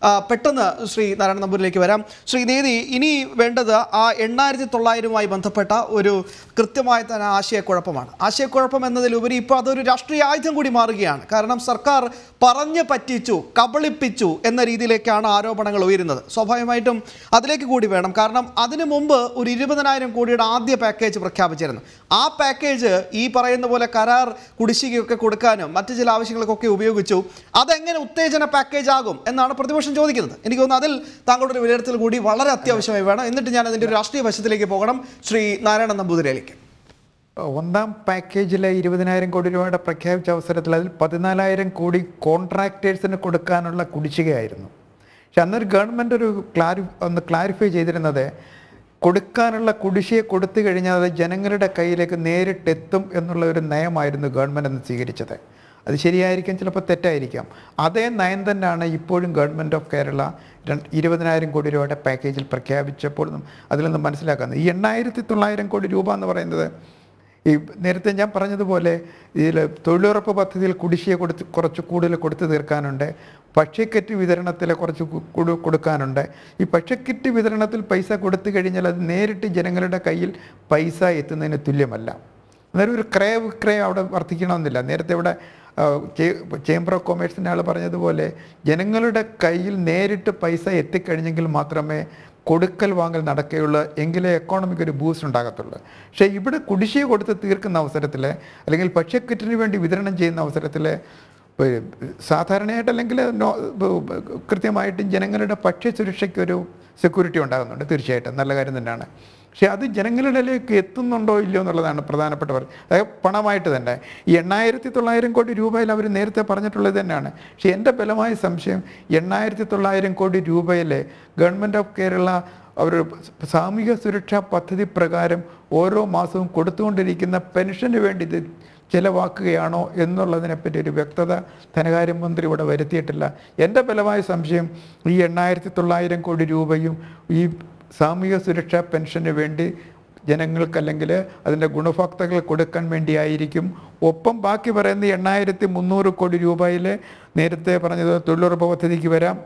ആ, പെട്ടെന്ന് ശ്രീ നാരായണ നമ്പൂരിലേക്ക് വരാം ശ്രീ നീതി ഇനി വേണ്ടത് ആ എണ്ണായിരത്തി തൊള്ളായിരവുമായി ബന്ധപ്പെട്ട ഒരു കൃത്യമായ തന്നെ ആശയക്കുഴപ്പമാണ് ആശയക്കുഴപ്പം എന്നതിലുപരി ഇപ്പോൾ അതൊരു രാഷ്ട്രീയ ആയുധം കൂടി മാറുകയാണ് കാരണം സർക്കാർ പറഞ്ഞു പറ്റിച്ചു കബളിപ്പിച്ചു എന്ന രീതിയിലേക്കാണ് ആരോപണങ്ങൾ ഉയരുന്നത് സ്വാഭാവികമായിട്ടും അതിലേക്ക് കൂടി വേണം കാരണം അതിനു മുമ്പ് ഒരു ഇരുപതിനായിരം കോടിയുടെ ആദ്യ പാക്കേജ് പ്രഖ്യാപിച്ചിരുന്നു ആ പാക്കേജ് ഈ പറയുന്ന പോലെ കരാർ കുടിശ്ശികയൊക്കെ കൊടുക്കാനും മറ്റു ചില ആവശ്യങ്ങൾക്കൊക്കെ ഉപയോഗിച്ചു അതെങ്ങനെ ഉത്തേജന പാക്കേജ് ആകും എന്നാണ് പ്രതിപക്ഷം ചോദിക്കുന്നത് എനിക്ക് തോന്നുന്നു അതിൽ താങ്കളുടെ ഒരു വിലയിരുത്തൽ കൂടി വളരെ അത്യാവശ്യമായി വേണം എന്നിട്ട് ഞാൻ അതിൻ്റെ ഒരു രാഷ്ട്രീയ വശത്തിലേക്ക് പോകണം ശ്രീ നാരായണ നമ്പൂതിരിയിലേക്ക് ഒന്നാം പാക്കേജിലെ ഇരുപതിനായിരം കോടി രൂപയുടെ പ്രഖ്യാപിച്ച അവസരത്തിൽ അതിൽ പതിനാലായിരം കോടി കോൺട്രാക്ടേഴ്സിന് കൊടുക്കാനുള്ള കുടിശ്ശികയായിരുന്നു പക്ഷെ അന്നൊരു ഗവൺമെൻറ് ഒരു ക്ലാരി ഒന്ന് ക്ലാരിഫൈ ചെയ്തിരുന്നത് കൊടുക്കാനുള്ള കുടിശ്ശിക കൊടുത്തു കഴിഞ്ഞാൽ അത് ജനങ്ങളുടെ കയ്യിലേക്ക് നേരിട്ടെത്തും എന്നുള്ള ഒരു നയമായിരുന്നു ഗവൺമെൻറ് അന്ന് സ്വീകരിച്ചത് അത് ശരിയായിരിക്കാം ചിലപ്പോൾ തെറ്റായിരിക്കാം അതേ നയം തന്നെയാണ് ഇപ്പോഴും ഗവൺമെൻറ് ഓഫ് കേരള രണ്ട് ഇരുപതിനായിരം കോടി രൂപയുടെ പാക്കേജിൽ പ്രഖ്യാപിച്ചപ്പോൾ നം- അതിൽ നിന്ന് മനസ്സിലാക്കുന്നത് ഈ എണ്ണായിരത്തി തൊള്ളായിരം കോടി രൂപ എന്ന് പറയുന്നത് ഈ നേരത്തെ ഞാൻ പറഞ്ഞതുപോലെ ഇതിൽ തൊഴിലുറപ്പ് പദ്ധതിയിൽ കുടിശ്ശിക കൊടുത്ത് കുറച്ച് കൂടുതൽ കൊടുത്തു തീർക്കാനുണ്ട് ഭക്ഷ്യക്കിറ്റ് വിതരണത്തിൽ കുറച്ച് കു- കൊടു- കൊടുക്കാനുണ്ട് ഈ ഭക്ഷ്യക്കിറ്റ് വിതരണത്തിൽ പൈസ കൊടുത്തു കഴിഞ്ഞാൽ അത് നേരിട്ട് ജനങ്ങളുടെ കയ്യിൽ പൈസ എത്തുന്നതിന് തുല്യമല്ല അന്നേരം ഒരു ക്രയ വിക്രയം അവിടെ വർദ്ധിക്കണമെന്നില്ല നേരത്തെ ഇവിടെ ആ, ചേ- ചേംബർ ഓഫ് കൊമേഴ്സിൻ്റെ ആൾ പറഞ്ഞതുപോലെ ജനങ്ങളുടെ കയ്യിൽ നേരിട്ട് പൈസ എത്തിക്കഴിഞ്ഞെങ്കിൽ മാത്രമേ കൊടുക്കൽ വാങ്ങൽ നടക്കുകയുള്ളൂ എങ്കിലേ എക്കോണമിക്ക് ഒരു ബൂസ്റ്റ് ഉണ്ടാകത്തുള്ളൂ പക്ഷേ ഇവിടെ കുടിശ്ശിക കൊടുത്ത് തീർക്കുന്ന അവസരത്തിൽ അല്ലെങ്കിൽ ഭക്ഷ്യക്കിറ്റിന് വേണ്ടി വിതരണം ചെയ്യുന്ന അവസരത്തിൽ സാധാരണയായിട്ട് അല്ലെങ്കിൽ നോ- കൃത്യമായിട്ടും ജനങ്ങളുടെ ഭക്ഷ്യസുരക്ഷയ്ക്കൊരു സെക്യൂരിറ്റി ഉണ്ടാകുന്നുണ്ട് തീർച്ചയായിട്ടും നല്ല കാര്യം തന്നെയാണ് പക്ഷേ അത് ജനങ്ങളിലേക്ക് എത്തുന്നുണ്ടോ ഇല്ലയോ എന്നുള്ളതാണ് പ്രധാനപ്പെട്ട പറ അതായത് പണമായിട്ട് തന്നെ ഈ എണ്ണായിരത്തി തൊള്ളായിരം കോടി രൂപയിൽ അവർ നേരത്തെ പറഞ്ഞിട്ടുള്ളത് തന്നെയാണ് പക്ഷേ എൻ്റെ ബലമായ സംശയം എണ്ണായിരത്തി തൊള്ളായിരം കോടി രൂപയിൽ ഗവൺമെൻറ് ഓഫ് കേരള അവർ സാമൂഹിക സുരക്ഷാ പദ്ധതി പ്രകാരം ഓരോ മാസവും കൊടുത്തുകൊണ്ടിരിക്കുന്ന പെൻഷന് വേണ്ടി ഇത് ചിലവാക്കുകയാണോ എന്നുള്ളതിനെപ്പറ്റി ഒരു വ്യക്തത ധനകാര്യമന്ത്രി ഇവിടെ വരുത്തിയിട്ടില്ല എൻ്റെ ബലമായ സംശയം ഈ എണ്ണായിരത്തി തൊള്ളായിരം കോടി രൂപയും ഈ സാമൂഹിക സുരക്ഷാ പെൻഷന് വേണ്ടി ജനങ്ങൾക്ക് അല്ലെങ്കിൽ അതിൻ്റെ ഗുണഭോക്താക്കൾ കൊടുക്കാൻ വേണ്ടിയായിരിക്കും ഒപ്പം ബാക്കി പറയുന്ന എണ്ണായിരത്തി മുന്നൂറ് കോടി രൂപയിൽ നേരത്തെ പറഞ്ഞത് തൊഴിലുറപ്പ് പദ്ധതിക്ക് വരാം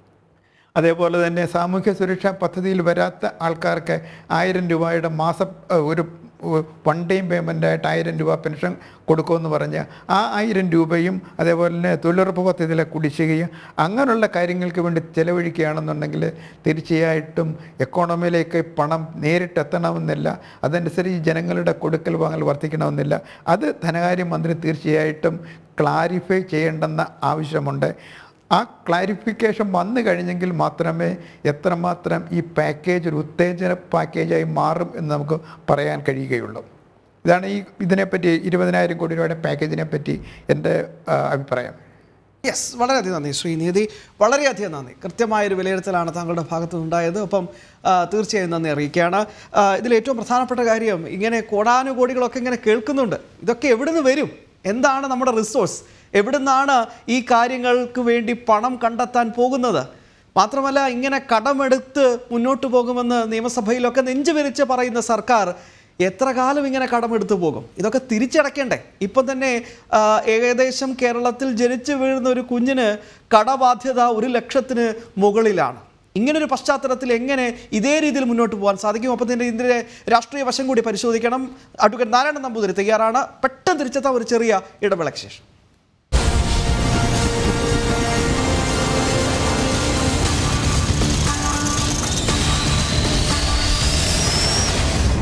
അതേപോലെ തന്നെ സാമൂഹ്യ സുരക്ഷാ പദ്ധതിയിൽ വരാത്ത ആൾക്കാർക്ക് ആയിരം രൂപയുടെ മാസ ഏഹ് ഒരു വൺ ടൈം പേയ്മെൻ്റായിട്ട് ആയിരം രൂപ പെൻഷൻ കൊടുക്കുമെന്ന് പറഞ്ഞ് ആ ആയിരം രൂപയും അതേപോലെ തന്നെ തൊഴിലുറപ്പ് പദ്ധതിയിലെ കുടിശ്ശികയും അങ്ങനെയുള്ള കാര്യങ്ങൾക്ക് വേണ്ടി ചെലവഴിക്കുകയാണെന്നുണ്ടെങ്കിൽ തീർച്ചയായിട്ടും എക്കോണമിയിലേക്ക് പണം നേരിട്ടെത്തണമെന്നില്ല അതനുസരിച്ച് ജനങ്ങളുടെ കൊടുക്കൽ വാങ്ങൽ വർദ്ധിക്കണമെന്നില്ല അത് ധനകാര്യമന്ത്രി തീർച്ചയായിട്ടും ക്ലാരിഫൈ ചെയ്യേണ്ടെന്ന ആവശ്യമുണ്ട് ആ ക്ലാരിഫിക്കേഷൻ വന്നു കഴിഞ്ഞെങ്കിൽ മാത്രമേ എത്രമാത്രം ഈ പാക്കേജ് ഒരു ഉത്തേജന പാക്കേജായി മാറും എന്ന് നമുക്ക് പറയാൻ കഴിയുകയുള്ളൂ ഇതാണ് ഈ ഇതിനെപ്പറ്റി ഇരുപതിനായിരം കോടി രൂപയുടെ പാക്കേജിനെ പറ്റി എൻ്റെ ആ, അഭിപ്രായം യെസ് വളരെയധികം നന്ദി ശ്രീനിധി വളരെയധികം നന്ദി കൃത്യമായൊരു വിലയിരുത്തലാണ് താങ്കളുടെ ഭാഗത്തു നിന്നുണ്ടായത് ഒപ്പം ആ, തീർച്ചയായും നന്ദി അറിയിക്കുകയാണ് ആ, ഇതിൽ ഏറ്റവും പ്രധാനപ്പെട്ട കാര്യം ഇങ്ങനെ കോടാനുകോടികളൊക്കെ ഇങ്ങനെ കേൾക്കുന്നുണ്ട് ഇതൊക്കെ എവിടുന്ന് വരും എന്താണ് നമ്മുടെ റിസോഴ്സ് എവിടുന്നാണ് ഈ കാര്യങ്ങൾക്ക് വേണ്ടി പണം കണ്ടെത്താൻ പോകുന്നത് മാത്രമല്ല ഇങ്ങനെ കടമെടുത്ത് മുന്നോട്ട് പോകുമെന്ന് നിയമസഭയിലൊക്കെ നെഞ്ചുവിരിച്ച് പറയുന്ന സർക്കാർ എത്ര കാലം ഇങ്ങനെ കടമെടുത്തു പോകും ഇതൊക്കെ തിരിച്ചടയ്ക്കണ്ടേ ഇപ്പം തന്നെ ആ, ഏകദേശം കേരളത്തിൽ ജനിച്ചു വീഴുന്ന ഒരു കുഞ്ഞിന് കടബാധ്യത ഒരു ലക്ഷത്തിന് മുകളിലാണ് ഇങ്ങനൊരു പശ്ചാത്തലത്തിൽ എങ്ങനെ ഇതേ രീതിയിൽ മുന്നോട്ട് പോകാൻ സാധിക്കും ഒപ്പം തന്നെ ഇതിൻ്റെ രാഷ്ട്രീയ വശം കൂടി പരിശോധിക്കണം അഡ്വക്കേറ്റ് നാരായണൻ നമ്പൂതിരി തയ്യാറാണ് പെട്ടെന്ന് തിരിച്ചെത്താൻ ഒരു ചെറിയ ഇടവേളയ്ക്ക് ശേഷം